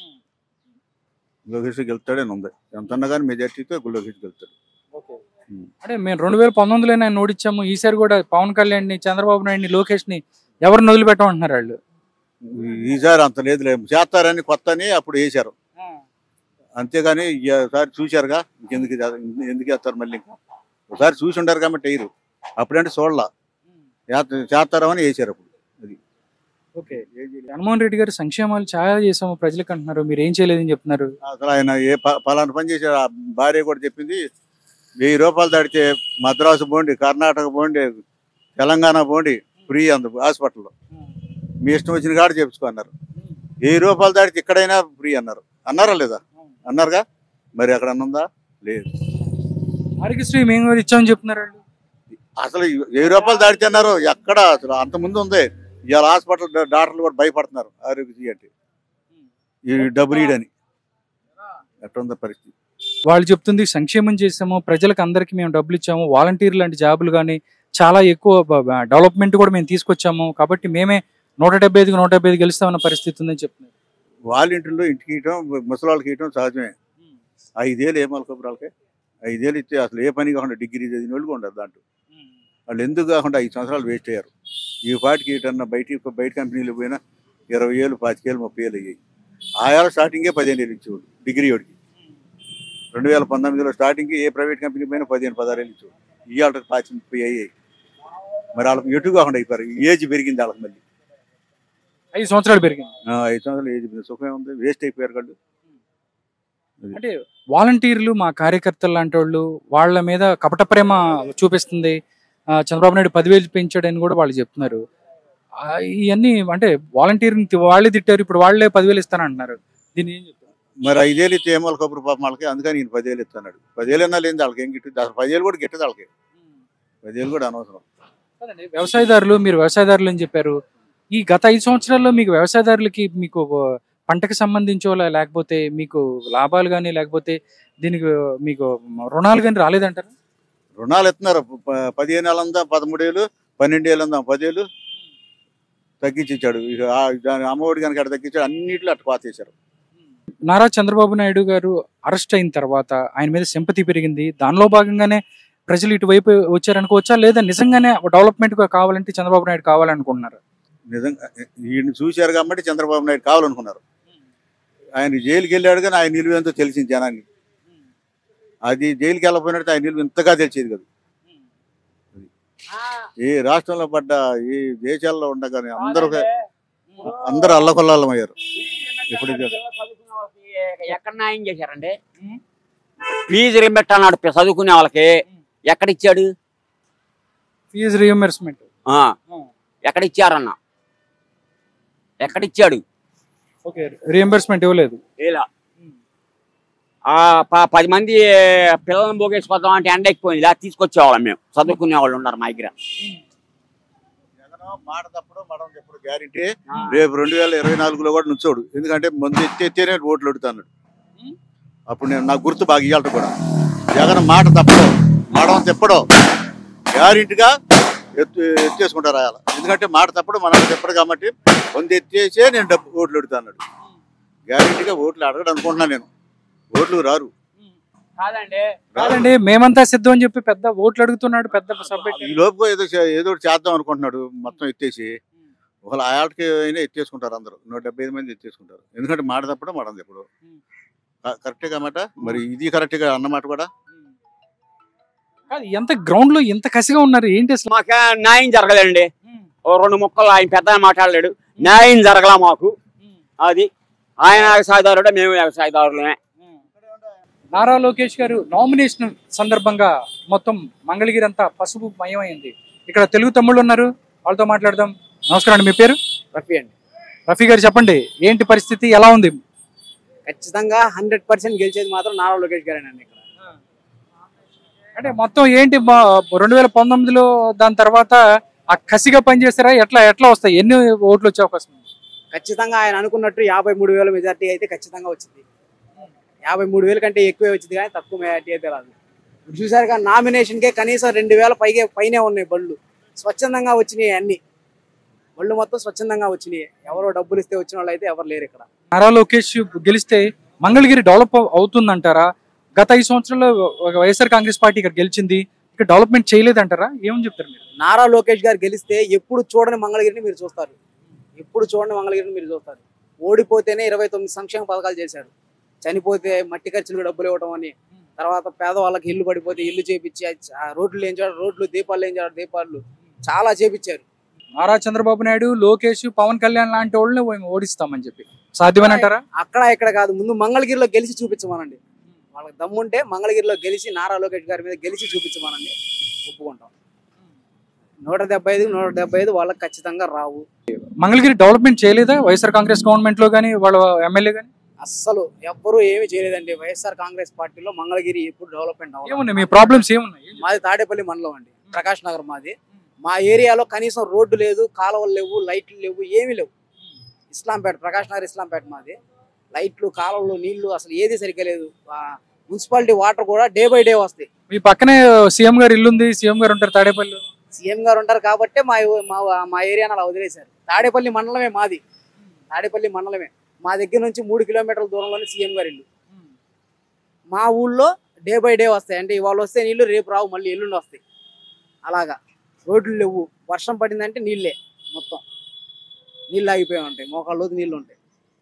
లోకేష్ గెలుస్తాడని ఉంది ఎంత అన్నా కానీ మెజార్టీతో లోకేష్ గెలుస్తాడు ఉమ్. అంటే మేము రెండు వేల పంతొమ్మిదిలో ఆయన ఓడించాము ఈసారి కూడా పవన్ కళ్యాణ్ ని చంద్రబాబు నాయుడిని లోకేష్ ని ఎవరిని వదిలిపెట్టమంటున్నారు వాళ్ళు ఈ- ఈసారి అంత లేదు చేస్తారని కొత్త అని అప్పుడు వేశారు అంతేగాని ఈసారి చూశారుగా ఇంకెందుకు ఇది- ఎందుకు చేస్తారు మళ్ళీ ఇంకా ఒకసారి చూసి ఉంటారు కాబట్టి వేయరు అప్పుడంటే చూడలా చేత- చేస్తారని వేశారు అప్పుడు ఓకే జగన్మోహన్ రెడ్డి గారు సంక్షేమాలు చాలా చేసాము ప్రజలకు అంటున్నారు మీరు ఏం చేయలేదని చెప్తున్నారు అసలు ఆయన ఏ ప- పలానా పని చేశారు ఆ భార్య కూడా చెప్పింది వెయ్యి రూపాయలు దాడితే మద్రాసు పోండి కర్ణాటక పోండి తెలంగాణ పోండి ఫ్రీ అందు హాస్పిటల్లో మీ ఇష్టం వచ్చిన కాడ చేపించుకో అన్నారు వెయ్యి రూపాయలు దాడితే ఇక్కడైనా ఫ్రీ అన్నారు అన్నారా లేదా అన్నారుగా మరి అక్కడ ఉందా లేదు ఆరోగ్యశ్రీ మేము కూడా ఇచ్చామని చెప్తున్నారు వాళ్ళు అసలు వెయ్యి రూపాయలు దాడితే అన్నారు ఎక్కడ అసలు అంత ముందు ఉంది ఇవాళ హాస్పిటల్ డా- డాక్టర్లు కూడా భయపడుతున్నారు ఆరోగ్యశ్రీ అంటే ఈ డబ్బులు ఇడని ఎట్లుందో పరిస్థితి వాళ్ళు చెప్తుంది సంక్షేమం చేసాము ప్రజలకు అందరికి మేము డబ్బులు ఇచ్చాము వాలంటీర్ లాంటి జాబులు కానీ చాలా ఎక్కువ డెవలప్మెంట్ కూడా మేము తీసుకొచ్చాము కాబట్టి మేమే నూట డెబ్బై ఐదుకి నూట డెబ్బై ఐదు గెలుస్తామన్న పరిస్థితి ఉందని చెప్తున్నారు వాళ్ళింటిలో ఇంటికి ఇవ్వటం ముసలాళ్ళకి ఇవ్వటం సహజమే ఐదేళ్ళు ఏ మలకపురాలకి ఐదేళ్ళు ఇస్తే అసలు ఏ పని కాకుండా డిగ్రీ చదివిన వాళ్ళు కూడా ఉండరు దాంట్లో వాళ్ళు ఎందుకు కాకుండా ఐదు సంవత్సరాలు వేస్ట్ అయ్యారు ఈ పాటికి ఇటన్నా బయట బయట కంపెనీలు పోయినా ఇరవై ఏళ్ళు పాతికేళ్ళు ముప్పై ఏళ్ళు అయ్యాయి ఆయాల స్టార్టింగే పదిహేను ఏళ్ళు ఇచ్చేవాడు డిగ్రీ వాడికి రెండు వేల పంతొమ్మిదిలో స్టార్టింగ్ ఏ ప్రైవేట్ కంపెనీ పోయినా పదిహేను పదహారు ఏళ్ళు ఇచ్చేవాడు ఇవాళ పాతి ముప్పై అయ్యాయి మరి వాళ్ళకి ఎటు కాకుండా అయిపోయారు ఏజ్ పెరిగింది వాళ్ళకి మళ్ళీ ఐదు సంవత్సరాలు పెరిగింది ఆ, ఐదు సంవత్సరాలు ఏజ్ పెరిగింది. సుఖం ఉంది వేస్ట్ అయిపోయారు వాళ్ళు అంటే వాలంటీర్లు మా కార్యకర్తలు లాంటి వాళ్ళు వాళ్ళ మీద కపట ప్రేమ చూపిస్తుంది ఆ, చంద్రబాబు నాయుడు పదివేలు పెంచాడని కూడా వాళ్ళు చెప్తున్నారు ఆ, ఇవన్నీ అంటే వాలంటీర్ని తి- వాళ్ళే తిట్టారు ఇప్పుడు వాళ్ళే పదివేలు ఇస్తానంటున్నారు దీన్ని ఏం చెప్తారు మరి ఐదేళ్ళు ఇస్తే ఏమో కబురు పాపం వాళ్ళకి అందుకని నేను పదేళ్ళు ఇస్తున్నాడు పదేళ్ళు అన్నా లేదు వాళ్ళకి ఏం గిట్టు అసలు పదేళ్ళు కూడా గిట్టదు వాళ్ళకి పదేళ్ళు కూడా అనవసరం కాదండి, వ్యవసాయదారులు మీరు వ్యవసాయదారులు అని చెప్పారు ఈ గత ఐదు సంవత్సరాల్లో మీకు వ్యవసాయదారులకి మీకు పంటకు సంబంధించో లే- లేకపోతే మీకు లాభాలు కానీ లేకపోతే దీనికి మీకు రుణాలు కానీ రాలేదంటారు రుణాలు ఇస్తున్నారు ప- పదిహేను ఏళ్ళు అందా పదమూడేళ్ళు పన్నెండు ఏళ్ళు అందా పదేళ్ళు తగ్గించి ఇచ్చాడు ఇక ఆ- దాని అమ్మఒడి కనుక అక్కడ తగ్గించాడు అన్నింటిలో అట్లా పాతేశారు నారా చంద్రబాబు నాయుడు గారు అరెస్ట్ అయిన తర్వాత ఆయన మీద సింపతి పెరిగింది దానిలో భాగంగానే ప్రజలు ఇటువైపు వచ్చారనుకోవచ్చా లేదా నిజంగానే డెవలప్మెంట్ కావాలంటే చంద్రబాబు నాయుడు కావాలనుకుంటున్నారు నిజంగా ఈయన చూశారు కాబట్టి చంద్రబాబు నాయుడు కావాలనుకున్నారు ఆయన జైలుకి వెళ్ళాడు కానీ ఆయన నిలువ ఎంతో తెలిసింది జనాన్ని అది జైలుకి వెళ్ళకపోయినట్టు ఆయన నిలువ ఇంతగా తెలిసేది కదా ఏ రాష్ట్రంలో పడ్డ ఏ దేశాల్లో ఉండగానే అందరూ అందరూ అల్లకొల్లాలం అయ్యారు ఇప్పుడు ఇది- ఎక్కడ న్యాయం చేశారండి ఫీజు రిమెట్ అన్నాడు పి- చదువుకునే వాళ్ళకి ఎక్కడిచ్చాడు ఫీజు రియంబర్స్మెంట్ ఆ, ఎక్కడిచ్చారన్న ఎక్కడిచ్చాడు ఓకే రియంబర్స్మెంట్ ఇవ్వలేదు ఇలా ఆ ప- పది మంది పిల్లల్ని పోగేసుకొద్దాం అంటే ఎండ ఎక్కువ ఇలా తీసుకొచ్చేవాళ్ళం మేము చదువుకునే వాళ్ళు ఉన్నారు మా దగ్గర జగన్ మాట తప్పడం మనం ఎప్పుడు గ్యారంటీ రేపు రెండు వేల ఇరవై నాలుగులో కూడా నుంచోడు ఎందుకంటే ముందు ఎత్తి ఎత్తేనే ఓట్లు అడుగుతాడు అప్పుడు నేను నాకు గుర్తు బాగా ఇవ్వాలి కూడా జగన్ మాట తప్పడం మడం తిప్పడం గ్యారెంటీగా ఎత్తు ఎత్తేసుకుంటారు రాయాలి ఎందుకంటే మాట తప్పడం మనం తిప్పడు కాబట్టి ముందు ఎత్తేసే నేను డబ్బు ఓట్లు అడుగుతాను గ్యారెంటీగా ఓట్లు అడగడం అనుకుంటున్నాను నేను ఓట్లు రారు కాదండి కాదండి మేమంతా సిద్ధం అని చెప్పి పెద్ద ఓట్లు అడుగుతున్నాడు పెద్ద సబ్జెక్ట్ ఈ లోపు ఏదో చే- ఏదో ఒకటి చేద్దాం అనుకుంటున్నాడు మొత్తం ఎత్తేసి ఒకవేళ ఆయాలకి అయినా ఎత్తేసుకుంటారు అందరూ నూట డెబ్బై ఐదు మంది ఎత్తేసుకుంటారు ఎందుకంటే మాట తప్పడం మాట తప్పడం కరెక్టే కమాట మరి ఇది కరెక్ట్గా అన్నమాట కూడా కాదు, ఎంత గ్రౌండ్ లో ఎంత కసిగా ఉన్నారు ఏంటి అసలు మాకు న్యాయం జరగలేండి ఓ రెండు ముక్కలు ఆయన పెద్ద ఆయన మాట్లాడలేడు న్యాయం జరగలా మాకు అది ఆయన వ్యవసాయదారుడే మేము వ్యవసాయదారులమే నారా లోకేష్ గారు నామినేషన్ సందర్భంగా మొత్తం మంగళగిరి అంతా పసుపు మయమైంది ఇక్కడ తెలుగు తమ్ముళ్ళు ఉన్నారు వాళ్ళతో మాట్లాడదాం నమస్కారం అండి మీ పేరు రఫీ అండి రఫీ గారు చెప్పండి ఏంటి పరిస్థితి ఎలా ఉంది ఖచ్చితంగా హండ్రెడ్ పర్సెంట్ గెలిచేది మాత్రం నారా లోకేష్ గారేనండి ఇక్కడ అంటే మొత్తం ఏంటి రెండు వేల పంతొమ్మిదిలో దాని తర్వాత ఆ కసిగా పనిచేస్తారా ఎట్లా ఎట్లా వస్తాయి ఎన్ని ఓట్లు వచ్చే అవకాశం ఉంది? ఖచ్చితంగా ఆయన అనుకున్నట్టు యాభై మూడు వేల మెజార్టీ అయితే ఖచ్చితంగా వచ్చింది యాభై మూడు వేల కంటే ఎక్కువే వచ్చింది కానీ తక్కువ మెజార్టీ అయితే రాదు ఇప్పుడు చూసారు కానీ నామినేషన్కే కనీసం రెండు వేల పైగే పైనే ఉన్నాయి బళ్ళు స్వచ్ఛందంగా వచ్చినాయి అన్ని బళ్ళు మొత్తం స్వచ్ఛందంగా వచ్చినాయి ఎవరో డబ్బులు ఇస్తే వచ్చిన వాళ్ళు అయితే ఎవరు లేరు ఇక్కడ నారా లోకేష్ గెలిస్తే మంగళగిరి డెవలప్ అవుతుందంటారా గత ఐదు సంవత్సరాల్లో ఒక వైఎస్ఆర్ కాంగ్రెస్ పార్టీ ఇక్కడ గెలిచింది ఇక్కడ డెవలప్మెంట్ చేయలేదంటారా ఏమని చెప్తారు మీరు నారా లోకేష్ గారు గెలిస్తే ఎప్పుడు చూడని మంగళగిరిని మీరు చూస్తారు ఎప్పుడు చూడని మంగళగిరిని మీరు చూస్తారు ఓడిపోతేనే ఇరవై తొమ్మిది సంక్షేమ పథకాలు చేశారు చనిపోతే మట్టి ఖర్చులకు డబ్బులు ఇవ్వడం అని తర్వాత పేదవాళ్ళకి ఇల్లు పడిపోతే ఇల్లు చేపించి ఆ రోడ్లు ఏం చేయాలి రోడ్లు దీపాలు ఏం చేయాలి దీపాలు చాలా చేపించారు నారా చంద్రబాబు నాయుడు లోకేష్ పవన్ కళ్యాణ్ లాంటి వాళ్ళని మేము ఓడిస్తామని చెప్పి సాధ్యమేనంటారా అక్కడ ఇక్కడ కాదు ముందు మంగళగిరిలో గెలిచి చూపించమనండి వాళ్ళకి దమ్ముంటే మంగళగిరిలో గెలిచి నారా లోకేష్ గారి మీద గెలిచి చూపించమనండి ఒప్పుకుంటాం నూట డెబ్బై ఐదు నూట డెబ్బై ఐదు వాళ్ళకి ఖచ్చితంగా రావు మంగళగిరి డెవలప్మెంట్ చేయలేదా వైఎస్ఆర్ కాంగ్రెస్ గవర్నమెంట్ లో కానీ వాళ్ళ ఎమ్మెల్యే కానీ అస్సలు ఎవ్వరూ ఏమీ చేయలేదండి వైఎస్ఆర్ కాంగ్రెస్ పార్టీలో మంగళగిరి ఎప్పుడు డెవలప్మెంట్ అవ్వాలి ఏమున్నాయి మీ ప్రాబ్లమ్స్ ఏమున్నాయి మాది తాడేపల్లి మండలం అండి ప్రకాష్ నగర్ మాది మా ఏరియాలో కనీసం రోడ్డు లేదు కాలువలు లేవు లైట్లు లేవు ఏమీ లేవు ఇస్లాంపేట ప్రకాష్ నగర్ ఇస్లాంపేట మాది లైట్లు కాలువలు నీళ్లు అసలు ఏది సరిగ్గా లేదు ఆ, మున్సిపాలిటీ వాటర్ కూడా డే బై డే వస్తాయి మీ పక్కనే సీఎం గారు ఇల్లు ఉంది సీఎం గారు ఉంటారు తాడేపల్లి సీఎం గారు ఉంటారు కాబట్టే మా మా మా ఏరియాను అలా వదిలేశారు తాడేపల్లి మండలమే మాది తాడేపల్లి మండలమే మా దగ్గర నుంచి మూడు కిలోమీటర్ల దూరంలోనే సీఎం గారి ఇల్లు మా ఊళ్ళో డే బై డే వస్తాయి అంటే ఇవాళ వస్తే నీళ్లు రేపు రావు మళ్ళీ ఎల్లుండి వస్తాయి అలాగా రోడ్లు లేవు వర్షం పడిందంటే నీళ్ళే మొత్తం నీళ్ళు ఆగిపోయి ఉంటాయి మోకాళ్ళ లోతు నీళ్ళు ఉంటాయి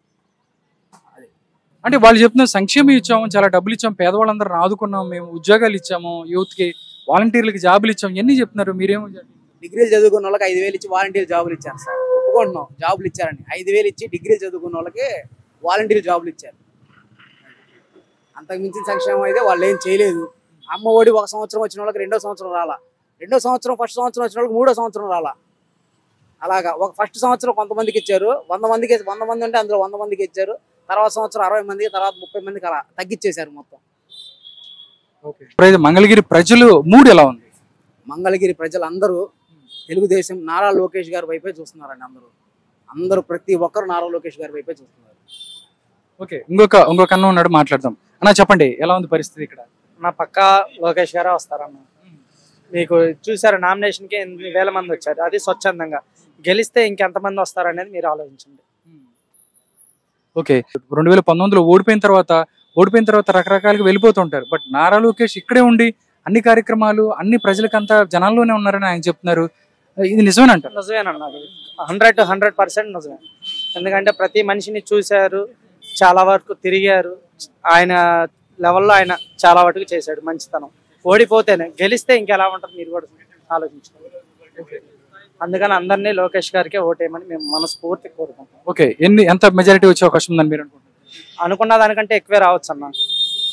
అంటే వాళ్ళు చెప్తున్న సంక్షేమం ఇచ్చాము చాలా డబ్బులు ఇచ్చాము పేదవాళ్ళందరిని ఆదుకున్నాం మేము ఉద్యోగాలు ఇచ్చాము యూత్ కి వాలంటీర్లకి జాబులు ఇచ్చాము ఎన్ని చెప్తున్నారు మీరేమో డిగ్రీలు చదువుకున్న వాళ్ళకి ఐదు వేలు ఇచ్చి వాలంటీర్ జాబులు ఇచ్చారు సార్ ఒప్పుకుంటున్నాం జాబులు ఇచ్చారని ఐదు వేలు ఇచ్చి డిగ్రీలు చదువుకున్న వాళ్ళకి వాలంటీర్ జాబులు ఇచ్చారు అంతకు మించిన సంక్షేమం అయితే వాళ్ళు ఏం చేయలేదు అమ్మ ఒడి ఒక సంవత్సరం వచ్చిన వాళ్ళకి రెండో సంవత్సరం రాలా రెండో సంవత్సరం ఫస్ట్ సంవత్సరం వచ్చిన వాళ్ళకి మూడో సంవత్సరం రాలా అలాగా ఒక ఫస్ట్ సంవత్సరం కొంతమందికి ఇచ్చారు వంద మందికి వంద మంది ఉంటే అందులో వంద మందికి ఇచ్చారు తర్వాత సంవత్సరం అరవై మందికి తర్వాత ముప్పై మందికి అలా తగ్గించేశారు మొత్తం ఇప్పుడైతే మంగళగిరి ప్రజలు మూడు ఎలా ఉంది మంగళగిరి ప్రజలందరూ తెలుగుదేశం నారా లోకేష్ గారి వైపే చూస్తున్నారండి అందరూ అందరూ ప్రతి ఒక్కరు నారా లోకేష్ గారి వైపే చూస్తున్నారు ఓకే ఇంకొక ఇంకొక అన్న ఉన్నాడు మాట్లాడదాం అన్న చెప్పండి ఎలా ఉంది పరిస్థితి ఇక్కడ నా పక్క లోకేష్ గారే వస్తారన్న మీకు చూసారు నామినేషన్ కి ఎనిమిది వేల మంది వచ్చారు అది స్వచ్ఛందంగా గెలిస్తే ఇంకెంతమంది వస్తారనేది మీరు ఆలోచించండి ఓకే రెండు వేల పంతొమ్మిదిలో ఓడిపోయిన తర్వాత ఓడిపోయిన తర్వాత రకరకాలుగా వెళ్ళిపోతుంటారు బట్ నారా లోకేష్ ఇక్కడే ఉండి అన్ని కార్యక్రమాలు అన్ని ప్రజలకంతా జనాల్లోనే ఉన్నారని ఆయన చెప్తున్నారు ఇది నిజమేనంటారు నిజమేనన్న అది హండ్రెడ్ హండ్రెడ్ పర్సెంట్ నిజమే ఎందుకంటే ప్రతి మనిషిని చూశారు చాలా వరకు తిరిగారు ఆయన లెవెల్లో ఆయన చాలా వరకు చేశాడు మంచితనం ఓడిపోతేనే గెలిస్తే ఇంకెలా ఉంటుంది మీరు కూడా ఆలోచించుకోండి అందుకని అందరినీ లోకేష్ గారికే ఓటేయమని మేము మనస్ఫూర్తి కోరుకుంటాం ఓకే ఎన్ని ఎంత మెజారిటీ వచ్చే అవకాశం ఉందని మీరు అనుకుంటున్నారు అనుకున్న దానికంటే ఎక్కువే రావచ్చు అన్న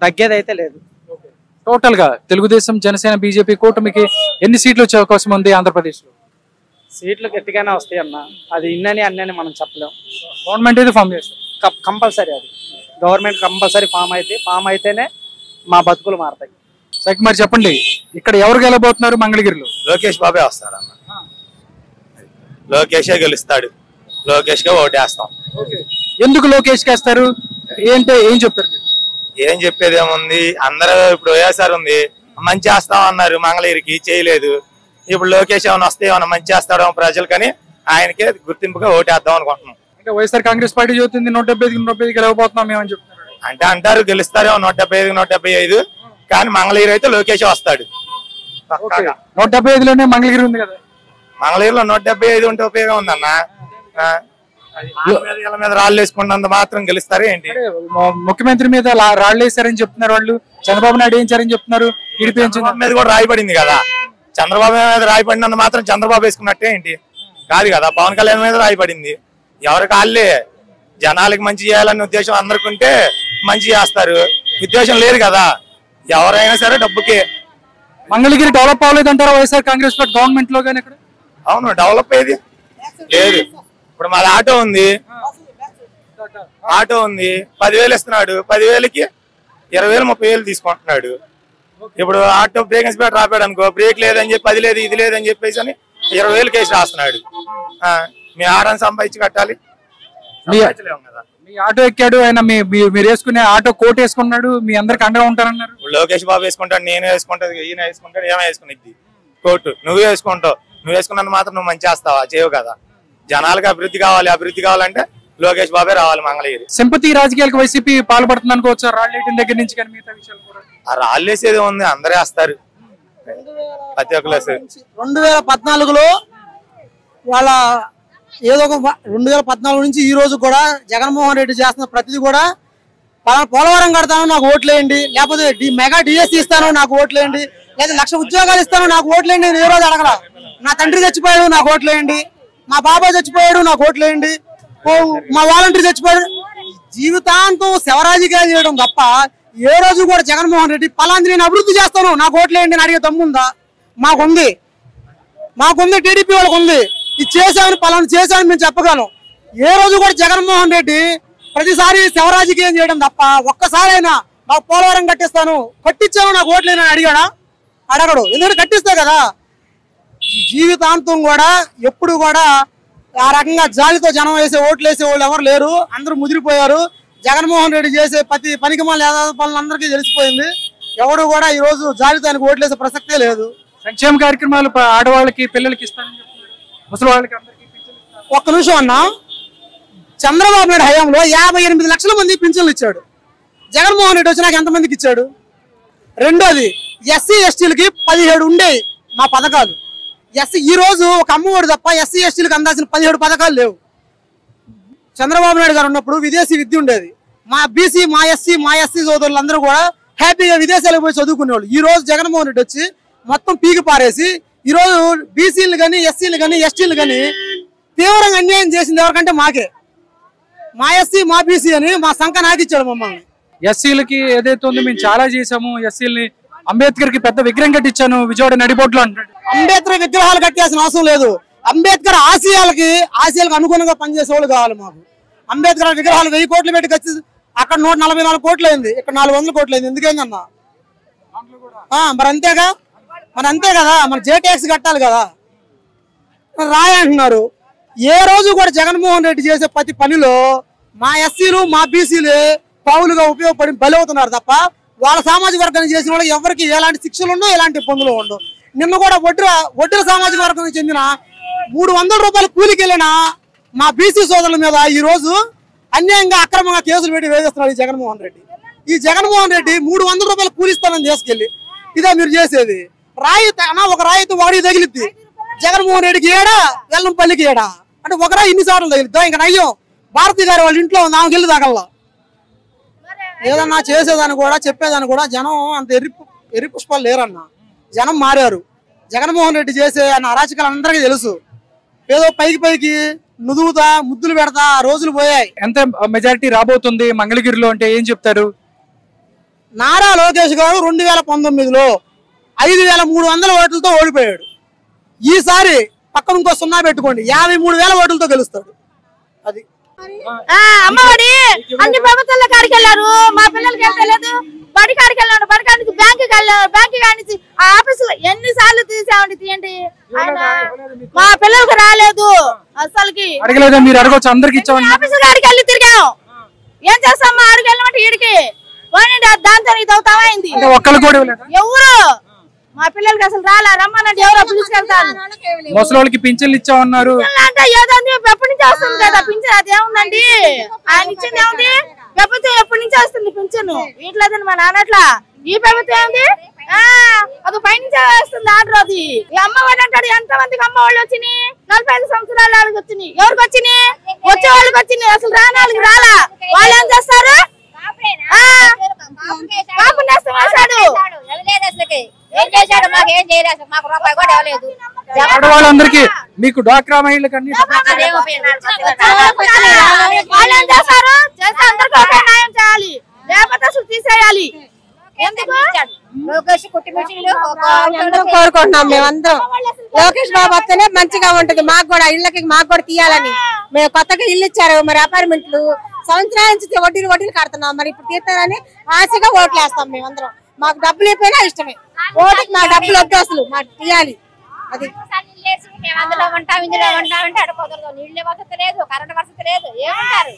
తగ్గేది అయితే లేదు టోటల్ గా తెలుగుదేశం జనసేన బీజేపీ కూటమికి ఎన్ని సీట్లు వచ్చే అవకాశం ఉంది ఆంధ్రప్రదేశ్ లో సీట్లు గట్టిగానే వస్తాయి అన్న అది ఇన్నని అన్నని మనం చెప్పలేం గవర్నమెంట్ అయితే ఫామ్ చేస్తారు కంపల్సరీ అది గవర్నమెంట్ కంపల్సరీ ఫామ్ అయితే ఫామ్ అయితేనే మా బతుకులు మారతాయి సైక్ మరి చెప్పండి ఇక్కడ ఎవరు గెలబోతున్నారు మంగళగిరిలో లోకేష్ బాబే వస్తాడు అన్న లోకేషే గెలుస్తాడు లోకేష్ గా ఓటేస్తాం ఎందుకు లోకేష్ కేస్తారు ఏంటో ఏం చెప్తారు మీరు? ఏం చెప్పేది ఏముంది అందరూ ఇప్పుడు వైఎస్ఆర్ ఉంది మంచి చేస్తాం అన్నారు మంగళగిరికి చేయలేదు ఇప్పుడు లోకేష్ ఏమైనా వస్తే ఏమైనా మంచి చేస్తాడో ప్రజలకని ఆయనకే గుర్తింపుగా ఓటేద్దాం అనుకుంటున్నాం అంటే వైఎస్ఆర్ కాంగ్రెస్ పార్టీ చెబుతుంది నూట డెబ్బై ఐదు నూట డెబ్బై ఐదు గెలవబోతున్నాం మేమని చెప్తున్నారు అంటే అంటారు గెలుస్తారేమో నూట డెబ్బై ఐదు నూట డెబ్బై ఐదు కానీ మంగళగిరి అయితే లోకేష్ వస్తాడు పక్కాగా. నూట డెబ్బై ఐదులోనే మంగళగిరి ఉంది కదా మంగళగిరిలో నూట డెబ్బై ఐదు ఉంటే ఉపయోగం ఉందన్న ఆ, వాళ్ళ మీద వీళ్ళ మీద రాళ్ళు వేసుకున్నంత మాత్రం గెలుస్తారే ఏంటి ము- ముఖ్యమంత్రి మీద లా- రాళ్ళు వేశారని చెప్తున్నారు వాళ్ళు చంద్రబాబు నాయుడు ఏం చేయారని చెప్తున్నారు టీడీపీ ఏం చంద్రబాబు మీద కూడా రాయబడింది కదా చంద్రబాబు మీద రాయబడినంత మాత్రం చంద్రబాబు వేసుకున్నట్టే ఏంటి కాదు కదా పవన్ కళ్యాణ్ మీద రాయబడింది ఎవరికి వాళ్ళే జనాలకి మంచి చేయాలనే ఉద్దేశం అందరికి ఉంటే మంచి చేస్తారు ఉద్దేశం లేదు కదా ఎవరైనా సరే డబ్బుకే మంగళగిరి డెవలప్ అవ్వలేదంటారా వైఎస్ఆర్ కాంగ్రెస్ పార్టీ గవర్నమెంట్ లో కానీ ఇక్కడ అవును డెవలప్ అయ్యేది లేదు ఇప్పుడు మాది ఆటో ఉంది ఆటో ఉంది పదివేలు ఇస్తున్నాడు పదివేలకి ఇరవై వేలు ముప్పై వేలు తీసుకుంటున్నాడు ఇప్పుడు ఆటో బ్రేక్ ఇన్స్పెక్టర్ రాపాడు అనుకో బ్రేక్ లేదని చెప్పి అది లేదు ఇది లేదని చెప్పేసి అని ఇరవై వేలు కేసు రాస్తున్నాడు ఆ, మీ ఆడని సంపాదించి కట్టాలి మీ సంపాదించలేము కదా మీ ఆటో ఎక్కాడు ఆయన మీ మీ- మీరు వేసుకునే ఆటో కోట్ వేసుకున్నాడు మీ అందరికి అండగా ఉంటారన్నారు ఇప్పుడు లోకేష్ బాబు వేసుకుంటాడు నేను వేసుకుంటాడు ఈయన వేసుకుంటాడు ఏమో వేసుకునిద్ది కోర్టు నువ్వు వేసుకుంటావు నువ్వు వేసుకున్నంత మాత్రం నువ్వు మంచి చేస్తావా చేయవు కదా జనాలకు అభివృద్ధి కావాలి అభివృద్ధి కావాలంటే లోకేష్ బాబే రావాలి మంగళగిరి సింపతి రాజకీయాలకు వైసీపీ పాల్పడుతుంది అనుకోవచ్చు రాళ్ళేటిన దగ్గర నుంచి కానీ మిగతా విషయాలు కూడా ఆ రాళ్ళేసేది ఉంది అందరే వస్తారు ప్రతి ఒక్కరు వేస్తారు. రెండు వేల పద్నాలుగులో వాళ్ళ ఏదో ఒక వ- రెండు వేల పద్నాలుగు నుంచి ఈ రోజు కూడా జగన్మోహన్ రెడ్డి చేస్తున్న ప్రతిదీ కూడా పలానా పోలవరం కడతాను నాకు ఓట్లేయండి లేకపోతే డి మెగా డిఎస్సి ఇస్తాను నాకు ఓట్లేయండి లేదా లక్ష ఉద్యోగాలు ఇస్తాను నాకు ఓట్లేయండి నేను ఏ రోజు అడగల నా తండ్రి చచ్చిపోయాడు నాకు ఓట్లేయండి మా బాబాయ్ చచ్చిపోయాడు నాకు ఓట్లేయండి ఓ మా వాలంటీర్ చచ్చిపోయాడు జీవితాంతం శవరాజకీయాలు చేయడం తప్ప ఏ రోజు కూడా జగన్మోహన్ రెడ్డి పలాంది నేను అభివృద్ధి చేస్తాను నాకు ఓట్లేయండి అని అడిగే దమ్ముందా మాకుంది మాకుంది టీడీపీ వాళ్ళకు ఉంది ఇది చేశామని పలానా చేశామని మేము చెప్పగలం ఏ రోజు కూడా జగన్మోహన్ రెడ్డి ప్రతిసారి శవరాజకీయం చేయడం తప్ప ఒక్కసారైనా మాకు పోలవరం కట్టిస్తాను కట్టించాను నాకు ఓట్లేనని అడిగాడా అడగడు ఎందుకంటే కట్టిస్తా కదా జీవితాంతం కూడా ఎప్పుడు కూడా ఆ రకంగా జాలితో జనం వేసే ఓట్లు వేసే వాళ్ళు ఎవరు లేరు అందరూ ముదిరిపోయారు జగన్మోహన్ రెడ్డి చేసే ప్రతి పనికి మళ్ళీ పనులందరికీ తెలిసిపోయింది ఎవడు కూడా ఈ రోజు జాలితో ఆయనకు ఓట్లేసే ప్రసక్తే లేదు సంక్షేమ కార్యక్రమాలు ప- ఆడవాళ్ళకి పిల్లలకి ఇస్తానని చెప్తున్నారు ముసలి వాళ్ళకి అందరికీ పింఛన్లు ఇస్తాను. ఒక్క నిమిషం అన్న చంద్రబాబు నాయుడు హయాంలో యాభై ఎనిమిది లక్షల మంది పింఛన్లు ఇచ్చాడు జగన్మోహన్ రెడ్డి వచ్చినాక ఎంతమందికి ఇచ్చాడు రెండోది ఎస్సీ ఎస్టీలకి పదిహేడు ఉండేవి మా పథకాలు ఎస్సీ ఈ రోజు ఒక అమ్మఒడి తప్ప ఎస్సీ ఎస్టీలకు అందాల్సిన పదిహేడు పథకాలు లేవు చంద్రబాబు నాయుడు గారు ఉన్నప్పుడు విదేశీ విద్య ఉండేది మా బీసీ మా ఎస్సీ మా ఎస్సీ సోదరులందరూ కూడా హ్యాపీగా విదేశాలకు పోయి చదువుకునేవాళ్ళు ఈ రోజు జగన్మోహన్ రెడ్డి వచ్చి మొత్తం పీకి పారేసి ఈ రోజు బీసీలు కానీ ఎస్సీలు కానీ ఎస్టీలు కానీ తీవ్రంగా అన్యాయం చేసింది ఎవరికంటే మాకే మా ఎస్సీ మా బీసీ అని మా సంఖ నాకిచ్చాడు మమ్మల్ని ఎస్సీలకి ఏదైతే ఉందో మేము చాలా చేసాము ఎస్సీలని అంబేద్కర్ కి పెద్ద విగ్రహం కట్టించాను విజయవాడ నడిబొడ్లో అంటాడు అంబేద్కర్ విగ్రహాలు కట్టేసిన అవసరం లేదు అంబేద్కర్ ఆశయాలకి ఆశయాలకు అనుగుణంగా పనిచేసే వాళ్ళు కావాలి మాకు అంబేద్కర్ విగ్రహాలు వెయ్యి కోట్లు పెట్టి కచ్చి అక్కడ నూట నలభై నాలుగు కోట్లు అయింది ఇక్కడ నాలుగు వందల కోట్లు అయింది ఎందుకైందన్నా ఆ, మరి అంతేగా మరి అంతే కదా మరి జే ట్యాక్స్ కట్టాలి కదా మరి రాయ అంటున్నారు ఏ రోజు కూడా జగన్మోహన్ రెడ్డి చేసే ప్రతి పనిలో మా ఎస్సీలు మా బీసీలు పావులుగా ఉపయోగపడి బలవుతున్నారు తప్ప వాళ్ళ సామాజిక వర్గానికి చేసిన వాళ్ళకి ఎవరికి ఎలాంటి శిక్షలు ఉండవు ఎలాంటి ఇబ్బందులు ఉండవు నిన్న కూడా ఒడ్ర ఒడ్ర సామాజిక వర్గానికి చెందిన మూడు వందల రూపాయల కూలికి వెళ్ళిన మా బీసీ సోదరుల మీద ఈ రోజు అన్యాయంగా అక్రమంగా కేసులు పెట్టి వేధిస్తున్నాడు ఈ జగన్మోహన్ రెడ్డి ఈ జగన్మోహన్ రెడ్డి మూడు వందల రూపాయలు కూలిస్తానని తీసుకెళ్ళి ఇదే మీరు చేసేది రాయి అన్నా ఒక రాయితో వాడికి తగిలిద్ది జగన్మోహన్ రెడ్డికి ఏడా వెల్లంపల్లికి ఏడా అంటే ఒక రాయి ఇన్ని సార్లు తగిలిద్దా ఇంకా నయ్యం భారతి గారి వాళ్ళ ఇంట్లో ఉంది ఆమెకి వెళ్ళి తగల్లా ఏదన్నా చేసేదాన్ని కూడా చెప్పేదాన్ని కూడా జనం అంత ఎర్రి ఎర్రి పుష్పాలు లేరన్న జనం మారారు జగన్మోహన్ రెడ్డి చేసే ఆయన అరాచకాలు అందరికీ తెలుసు ఏదో పైకి పైకి నుదువుతా ముద్దులు పెడతా ఆ రోజులు పోయాయి ఎంత మెజారిటీ రాబోతుంది మంగళగిరిలో అంటే ఏం చెప్తారు నారా లోకేష్ గారు రెండు వేల పంతొమ్మిదిలో ఐదు వేల మూడు వందల ఓట్లతో ఓడిపోయాడు ఈసారి పక్కన ఇంకో సున్నా పెట్టుకోండి యాభై మూడు వేల ఓట్లతో గెలుస్తాడు అది ఆ, అమ్మఒడి అన్ని ప్రభుత్వాల కాడికి వెళ్ళారు మా పిల్లలకి ఏం తెలియదు బడి కాడికి వెళ్ళాడు బడి కాడి నుంచి బ్యాంక్ వెళ్ళారు బ్యాంక్ కాడి నుంచి ఆ ఆఫీసులో ఎన్ని సార్లు తీసామండి తీయండి ఆయన మా పిల్లలకి రాలేదు అసలుకి అడగలేదా మీరు అడగొచ్చు అందరికి ఇచ్చామని ఆఫీసు కాడికి వెళ్ళి తిరిగాం ఏం చేస్తాం మా ఆడికి వెళ్ళమంటే ఈడికి పోనీ దాంతో ఇది అవుతావా అయింది అంటే ఒక్కళ్ళు కూడా ఇవ్వలేదా? ఎవరు మా పిల్లలకి అసలు రాలే రమ్మనండి ఎవరో పిలుచుకెళ్తాను ముసలి వాళ్ళకి పింఛన్లు ఇచ్చామన్నారు అంటే ఏదో ఉంది, ఎప్పటి నుంచి వస్తుంది కదా పింఛన్ అది ఏముందండి ఆయన ఇచ్చింది ఏముంది ప్రభుత్వం ఎప్పటి నుంచి వస్తుంది పింఛను ఇట్లేదని మా నాన్న అట్లా ఈ ప్రభుత్వం ఏంది ఆ, అది పైనుంచే వస్తుంది ఆర్డర్ అది ఈ అమ్మవాడు అంటాడు ఎంత మందికి అమ్మ వాళ్ళు వచ్చినాయి నలభై ఐదు సంవత్సరాల వాళ్ళకి వచ్చినాయి ఎవరికి వచ్చినాయి వచ్చే వాళ్ళకి వచ్చినాయి అసలు రాని వాళ్ళకి రాలా వాళ్ళు ఏం చేస్తారు ఆ, కాపు నేస్తం వేశాడు ఏం చేశాడు మాకు ఏం చేయలేదు మాకు రూపాయి కూడా ఇవ్వలేదు ఆడవాళ్ళందరికీ మీకు డ్వాక్రా మహిళలకు అన్ని వాళ్ళు ఏం చేస్తారు చేస్తే అందరికీ ఒకే న్యాయం చేయాలి లేకపోతే అసలు తీసేయాలి ఎందుకు లోకేష్ కుట్టి మిషన్లు అందరం కోరుకుంటున్నాం మేమందరం లోకేష్ బాబు వస్తేనే మంచిగా ఉంటది మాకు కూడా ఇళ్ళకి మాకు కూడా తీయాలని మేము కొత్తగా ఇల్లు ఇచ్చారు మరి అపార్ట్మెంట్లు సంవత్సరాల నుంచి వడ్డీలు వడ్డీలు కడుతున్నాం మరి ఇప్పుడు తీస్తారని ఆశగా ఓట్లు వేస్తాం మేమందరం మాకు డబ్బులు అయిపోయినా ఇష్టమే ఓటుకి మా డబ్బులు వద్దు అసలు మాకు తీయాలి అది నీళ్ళేసి మేము అందులో ఉంటాం ఇందులో ఉంటాం అంటే అక్కడ కుదరదు నీళ్ళ వసతి లేదు కరెంట్ వసతి లేదు ఏమంటారు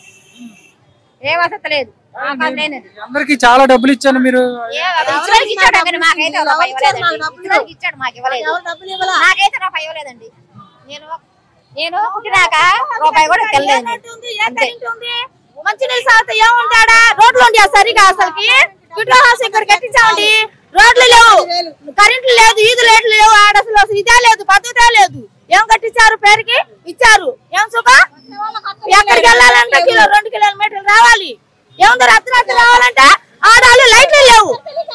ఏ వసతి లేదు మాకు లేనిది అందరికి చాలా డబ్బులు ఇచ్చాను మీరు ఏ ఇచ్చినోడికి ఇచ్చాడు కానీ మాకైతే ఒక రూపాయి ఇవ్వలేదండి ఇచ్చినోడికి ఇచ్చాడు మాకు ఇవ్వలేదు నాకైతే రూపాయి ఇవ్వలేదండి నేను నేను పుట్టినాక రూపాయి కూడా తెల్లలేదు అంతే మంచి నీళ్ళు సాగుతాయి ఏముంటాడా రోడ్లు ఉండే సరిగా అసలుకి గిట్ల హౌస్ ఇక్కడ కట్టించామండి రోడ్లు లేవు కరెంట్లు లేదు ఈదు లైట్లు లేవు ఆడ అసలు అసలు ఇదే లేదు పద్ధతే లేదు ఏం కట్టించారు పేరుకి ఇచ్చారు ఏం సుఖ ఎక్కడికి వెళ్ళాలంటే కిలో రెండు కిలోమీటర్లు రావాలి ఏముందో అర్ధరాత్రి రావాలంటే ఆడాలు లైట్లు లేవు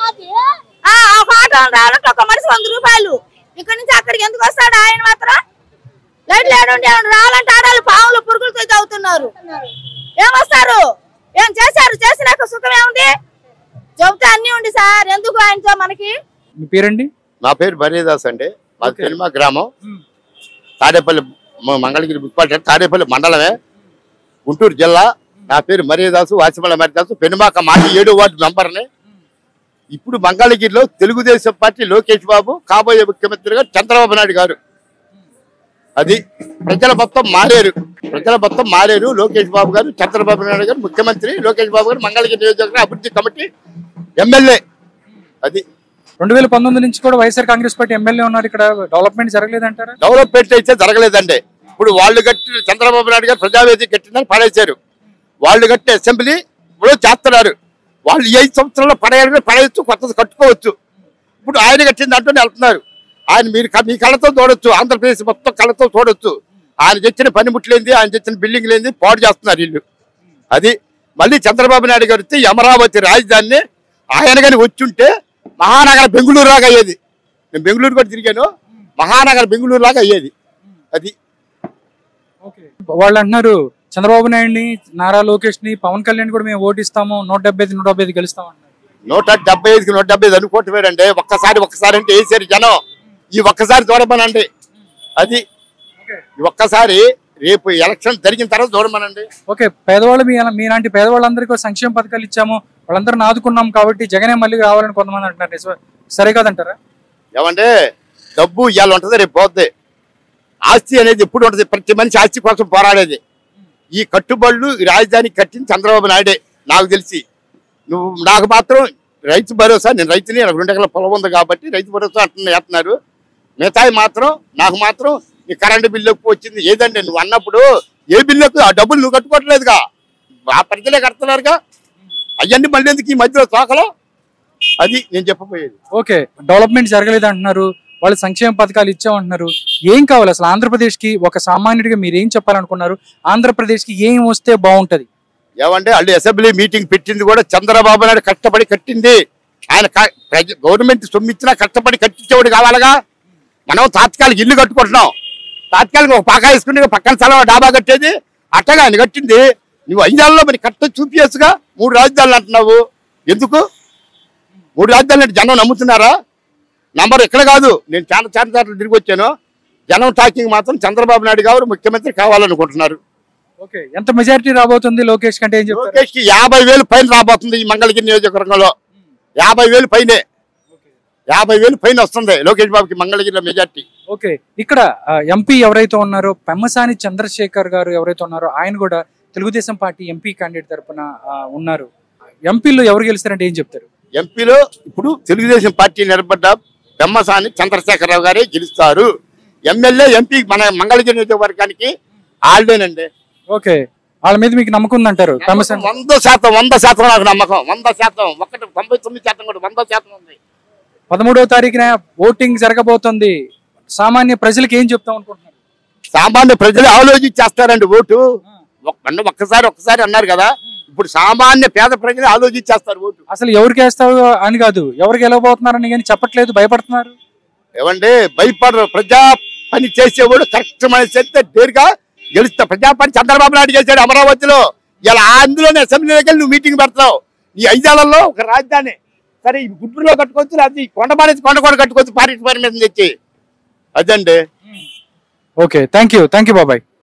ఆ ఒక ఆటో రావాలంటే ఒక మనిషి వంద రూపాయలు ఇక్కడ నుంచి అక్కడికి ఎందుకు వస్తాడు ఆయన మాత్రం లైట్లు ఏడుండి రావాలంటే ఆడాలు పాములు పురుగులతో తాగుతున్నారు ఏమొస్తారు ఏం చేశారు చేసినాక సుఖం ఏముంది చెబితే అన్ని ఉంది సార్ ఎందుకు ఆయనతో మనకి మీ పేరండి నా పేరు బరీదాస్ అండి మాది పెనుమ గ్రామం తాడేపల్లి మ- మంగళగిరి మున్సిపాలిటీ తాడేపల్లి మండలమే గుంటూరు జిల్లా నా పేరు మరీదాసు వాసిమల మరీదాసు పెనుమాక మాజీ ఏడో వార్డు మెంబర్ని ఇప్పుడు మంగళగిరిలో తెలుగుదేశం పార్టీ లోకేష్ బాబు కాబోయే ముఖ్యమంత్రిగా చంద్రబాబు నాయుడు గారు అది ప్రజల మొత్తం మారారు ప్రజల మొత్తం మారారు లోకేష్ బాబు గారు చంద్రబాబు నాయుడు గారు ముఖ్యమంత్రి లోకేష్ బాబు గారు మంగళగిరి నియోజకవర్గ అభివృద్ధి కమిటీ ఎమ్మెల్యే అది రెండు వేల పంతొమ్మిది నుంచి కూడా వైఎస్ఆర్ కాంగ్రెస్ పార్టీ ఎమ్మెల్యే ఉన్నారు ఇక్కడ డెవలప్మెంట్ జరగలేదంటారా డెవలప్మెంట్ అయితే జరగలేదండి ఇప్పుడు వాళ్ళు కట్టిన చంద్రబాబు నాయుడు గారు ప్రజావేది కట్టిందని పడేశారు వాళ్ళు కట్టిన అసెంబ్లీ ఇప్పుడు చేస్తున్నారు వాళ్ళు ఈ ఐదు సంవత్సరాల్లో పడేయాలని పడేయచ్చు కొత్తది కట్టుకోవచ్చు ఇప్పుడు ఆయన కట్టిన దాంట్లోనే వెళ్తున్నారు ఆయన మీరు క- మీ కళ్ళతో చూడొచ్చు ఆంధ్రప్రదేశ్ మొత్తం కళ్ళతో చూడొచ్చు ఆయన తెచ్చిన పనిముట్లేంది ఆయన తెచ్చిన బిల్డింగ్ లేని పాడు చేస్తున్నారు ఇల్లు అది మళ్ళీ చంద్రబాబు నాయుడు గారు వచ్చి ఈ అమరావతి రాజధానిని ఆయన కానీ వచ్చుంటే మహానగర బెంగళూరు లాగా అయ్యేది నేను బెంగళూరు కూడా తిరిగాను మహానగర బెంగళూరు లాగా అయ్యేది అది వాళ్ళు అంటున్నారు చంద్రబాబు నాయుడిని నారా లోకేష్ ని పవన్ కళ్యాణ్ కూడా మేము ఓటిస్తాము నూట డెబ్బై ఐదు నూట డెబ్బై ఐదు గెలుస్తాం అంటున్నారు. నూట డెబ్బై ఐదుకి నూట డెబ్బై ఐదు అనుకోవటం వేరండి ఒక్కసారి ఒక్కసారి అంటే వేసారు జనం ఈ ఒక్కసారి చూడమనండి అది ఈ ఒక్కసారి రేపు ఎలక్షన్ జరిగిన తర్వాత చూడమనండి ఓకే పేదవాళ్ళు మీ మీలాంటి పేదవాళ్ళందరికీ ఒక సంక్షేమ పథకాలు ఇచ్చాము వాళ్ళందరిని ఆదుకున్నాం కాబట్టి జగనే మళ్ళీ రావాలని కొంతమంది అంటున్నారు నిజమే. సరే కాదంటారా ఏమంటే డబ్బు ఇవాళ ఉంటుంది రేపు పోద్ది ఆస్తి అనేది ఎప్పుడు ఉంటుంది ప్రతి మనిషి ఆస్తి కోసం పోరాడేది ఈ కట్టుబడులు ఈ రాజధాని కట్టింది చంద్రబాబు నాయుడే నాకు తెలిసి నువ్వు నాకు మాత్రం రైతు భరోసా నేను రైతుని నాకు రెండు ఎకరాల పొలం ఉంది కాబట్టి రైతు భరోసా అంటున్నా చేస్తున్నారు మిగతాయి మాత్రం నాకు మాత్రం ఈ కరెంటు బిల్లు ఎక్కువ వచ్చింది ఏదండి నువ్వు అన్నప్పుడు ఏ బిల్లు ఎక్కువ ఆ డబ్బులు నువ్వు కట్టుకోవట్లేదుగా ఆ ప్రజలే కడుతున్నారుగా అవన్నీ మళ్ళీ ఎందుకు ఈ మధ్యలో తోకలో అది నేను చెప్పబోయేది ఓకే డెవలప్మెంట్ జరగలేదు అంటున్నారు వాళ్ళు సంక్షేమ పథకాలు ఇచ్చామంటున్నారు ఏం కావాలి అసలు ఆంధ్రప్రదేశ్ కి ఒక సామాన్యుడిగా మీరు ఏం చెప్పాలనుకున్నారు ఆంధ్రప్రదేశ్ కి ఏం వస్తే బాగుంటది ఏమంటే వాళ్ళు అసెంబ్లీ మీటింగ్ పెట్టింది కూడా చంద్రబాబు నాయుడు కష్టపడి కట్టింది ఆయన క- ప్రజ- గవర్నమెంట్ సొమ్మిచ్చినా కష్టపడి కట్టించేవాడు కావాలగా మనం తాత్కాలిక ఇల్లు కట్టుకుంటున్నాం తాత్కాలిక ఒక పాకా వేసుకుని పక్కన స్థలం డాబా కట్టేది అట్టగా ఆయన కట్టింది నువ్వు ఐదేళ్లలో మరి కట్ట చూపియచ్చుగా మూడు రాజధానులు అంటున్నావు ఎందుకు మూడు రాజధానులు అంటే జనం నమ్ముతున్నారా నంబర్ ఇక్కడ కాదు నేను చాలా చాలా సార్లు తిరిగి వచ్చాను జనం టాకింగ్ మాత్రం చంద్రబాబు నాయుడు గారు ముఖ్యమంత్రి కావాలనుకుంటున్నారు ఓకే ఎంత మెజారిటీ రాబోతుంది లోకేష్ కంటే ఏం చెప్తారు లోకేష్ కి యాభై వేలు పైన రాబోతుంది ఈ మంగళగిరి నియోజకవర్గంలో యాభై వేలు పైనే యాభై వేలు పైన వస్తుంది లోకేష్ బాబుకి మంగళగిరిలో మెజార్టీ ఓకే ఇక్కడ ఎంపీ ఎవరైతే ఉన్నారో పెమ్మసాని చంద్రశేఖర్ గారు ఎవరైతే ఉన్నారో ఆయన కూడా తెలుగుదేశం పార్టీ ఎంపీ క్యాండిడేట్ తరపున ఆ, ఉన్నారు ఎంపీలో ఎవరు గెలుస్తారంటే ఏం చెప్తారు ఎంపీలో ఇప్పుడు తెలుగుదేశం పార్టీ నిలబడ్డ బెమ్మసాని చంద్రశేఖరరావు గారే గెలుస్తారు ఎమ్మెల్యే ఎంపీ మన మంగళగిరి నియోజకవర్గానికి ఆల్డేనండి ఓకే వాళ్ళ మీద మీకు నమ్మకం ఉందంటారు పెమ్మసాని వంద శాతం వంద శాతం నాకు నమ్మకం వంద శాతం ఒకటి తొంభై తొమ్మిది శాతం కూడా వంద శాతం ఉంది పదమూడవ తారీఖున ఓటింగ్ జరగబోతోంది సామాన్య ప్రజలకు ఏం చెప్తాం అనుకుంటున్నారు సామాన్య ప్రజలు ఆలోచించేస్తారండి ఓటు ఒక్- అన్న ఒక్కసారి ఒక్కసారి అన్నారు కదా ఇప్పుడు సామాన్య పేద ప్రజలు ఆలోచించేస్తారు ఓటు అసలు ఎవరికి వేస్తావు అని కాదు ఎవరికి గెలవబోతున్నారని కానీ చెప్పట్లేదు భయపడుతున్నారు ఏమండి భయపడరు ప్రజా పని చేసేవాడు కరెక్ట్ మన చేస్తే డేరుగా గెలుస్తా ప్రజా పని చంద్రబాబు నాయుడు చేశాడు అమరావతిలో ఇలా అందులోనే అసెంబ్లీలోకి వెళ్ళి నువ్వు మీటింగ్ పెడతావు ఈ ఐదేళ్లలో ఒక రాజధాని సరే ఈ గుడ్డులో కట్టుకోవచ్చు అది కొండ మానేసి కొండ కూడా కట్టుకోవచ్చు పార్టీ పర్మిషన్ తెచ్చి అదండి okay thank you thank you బాబాయ్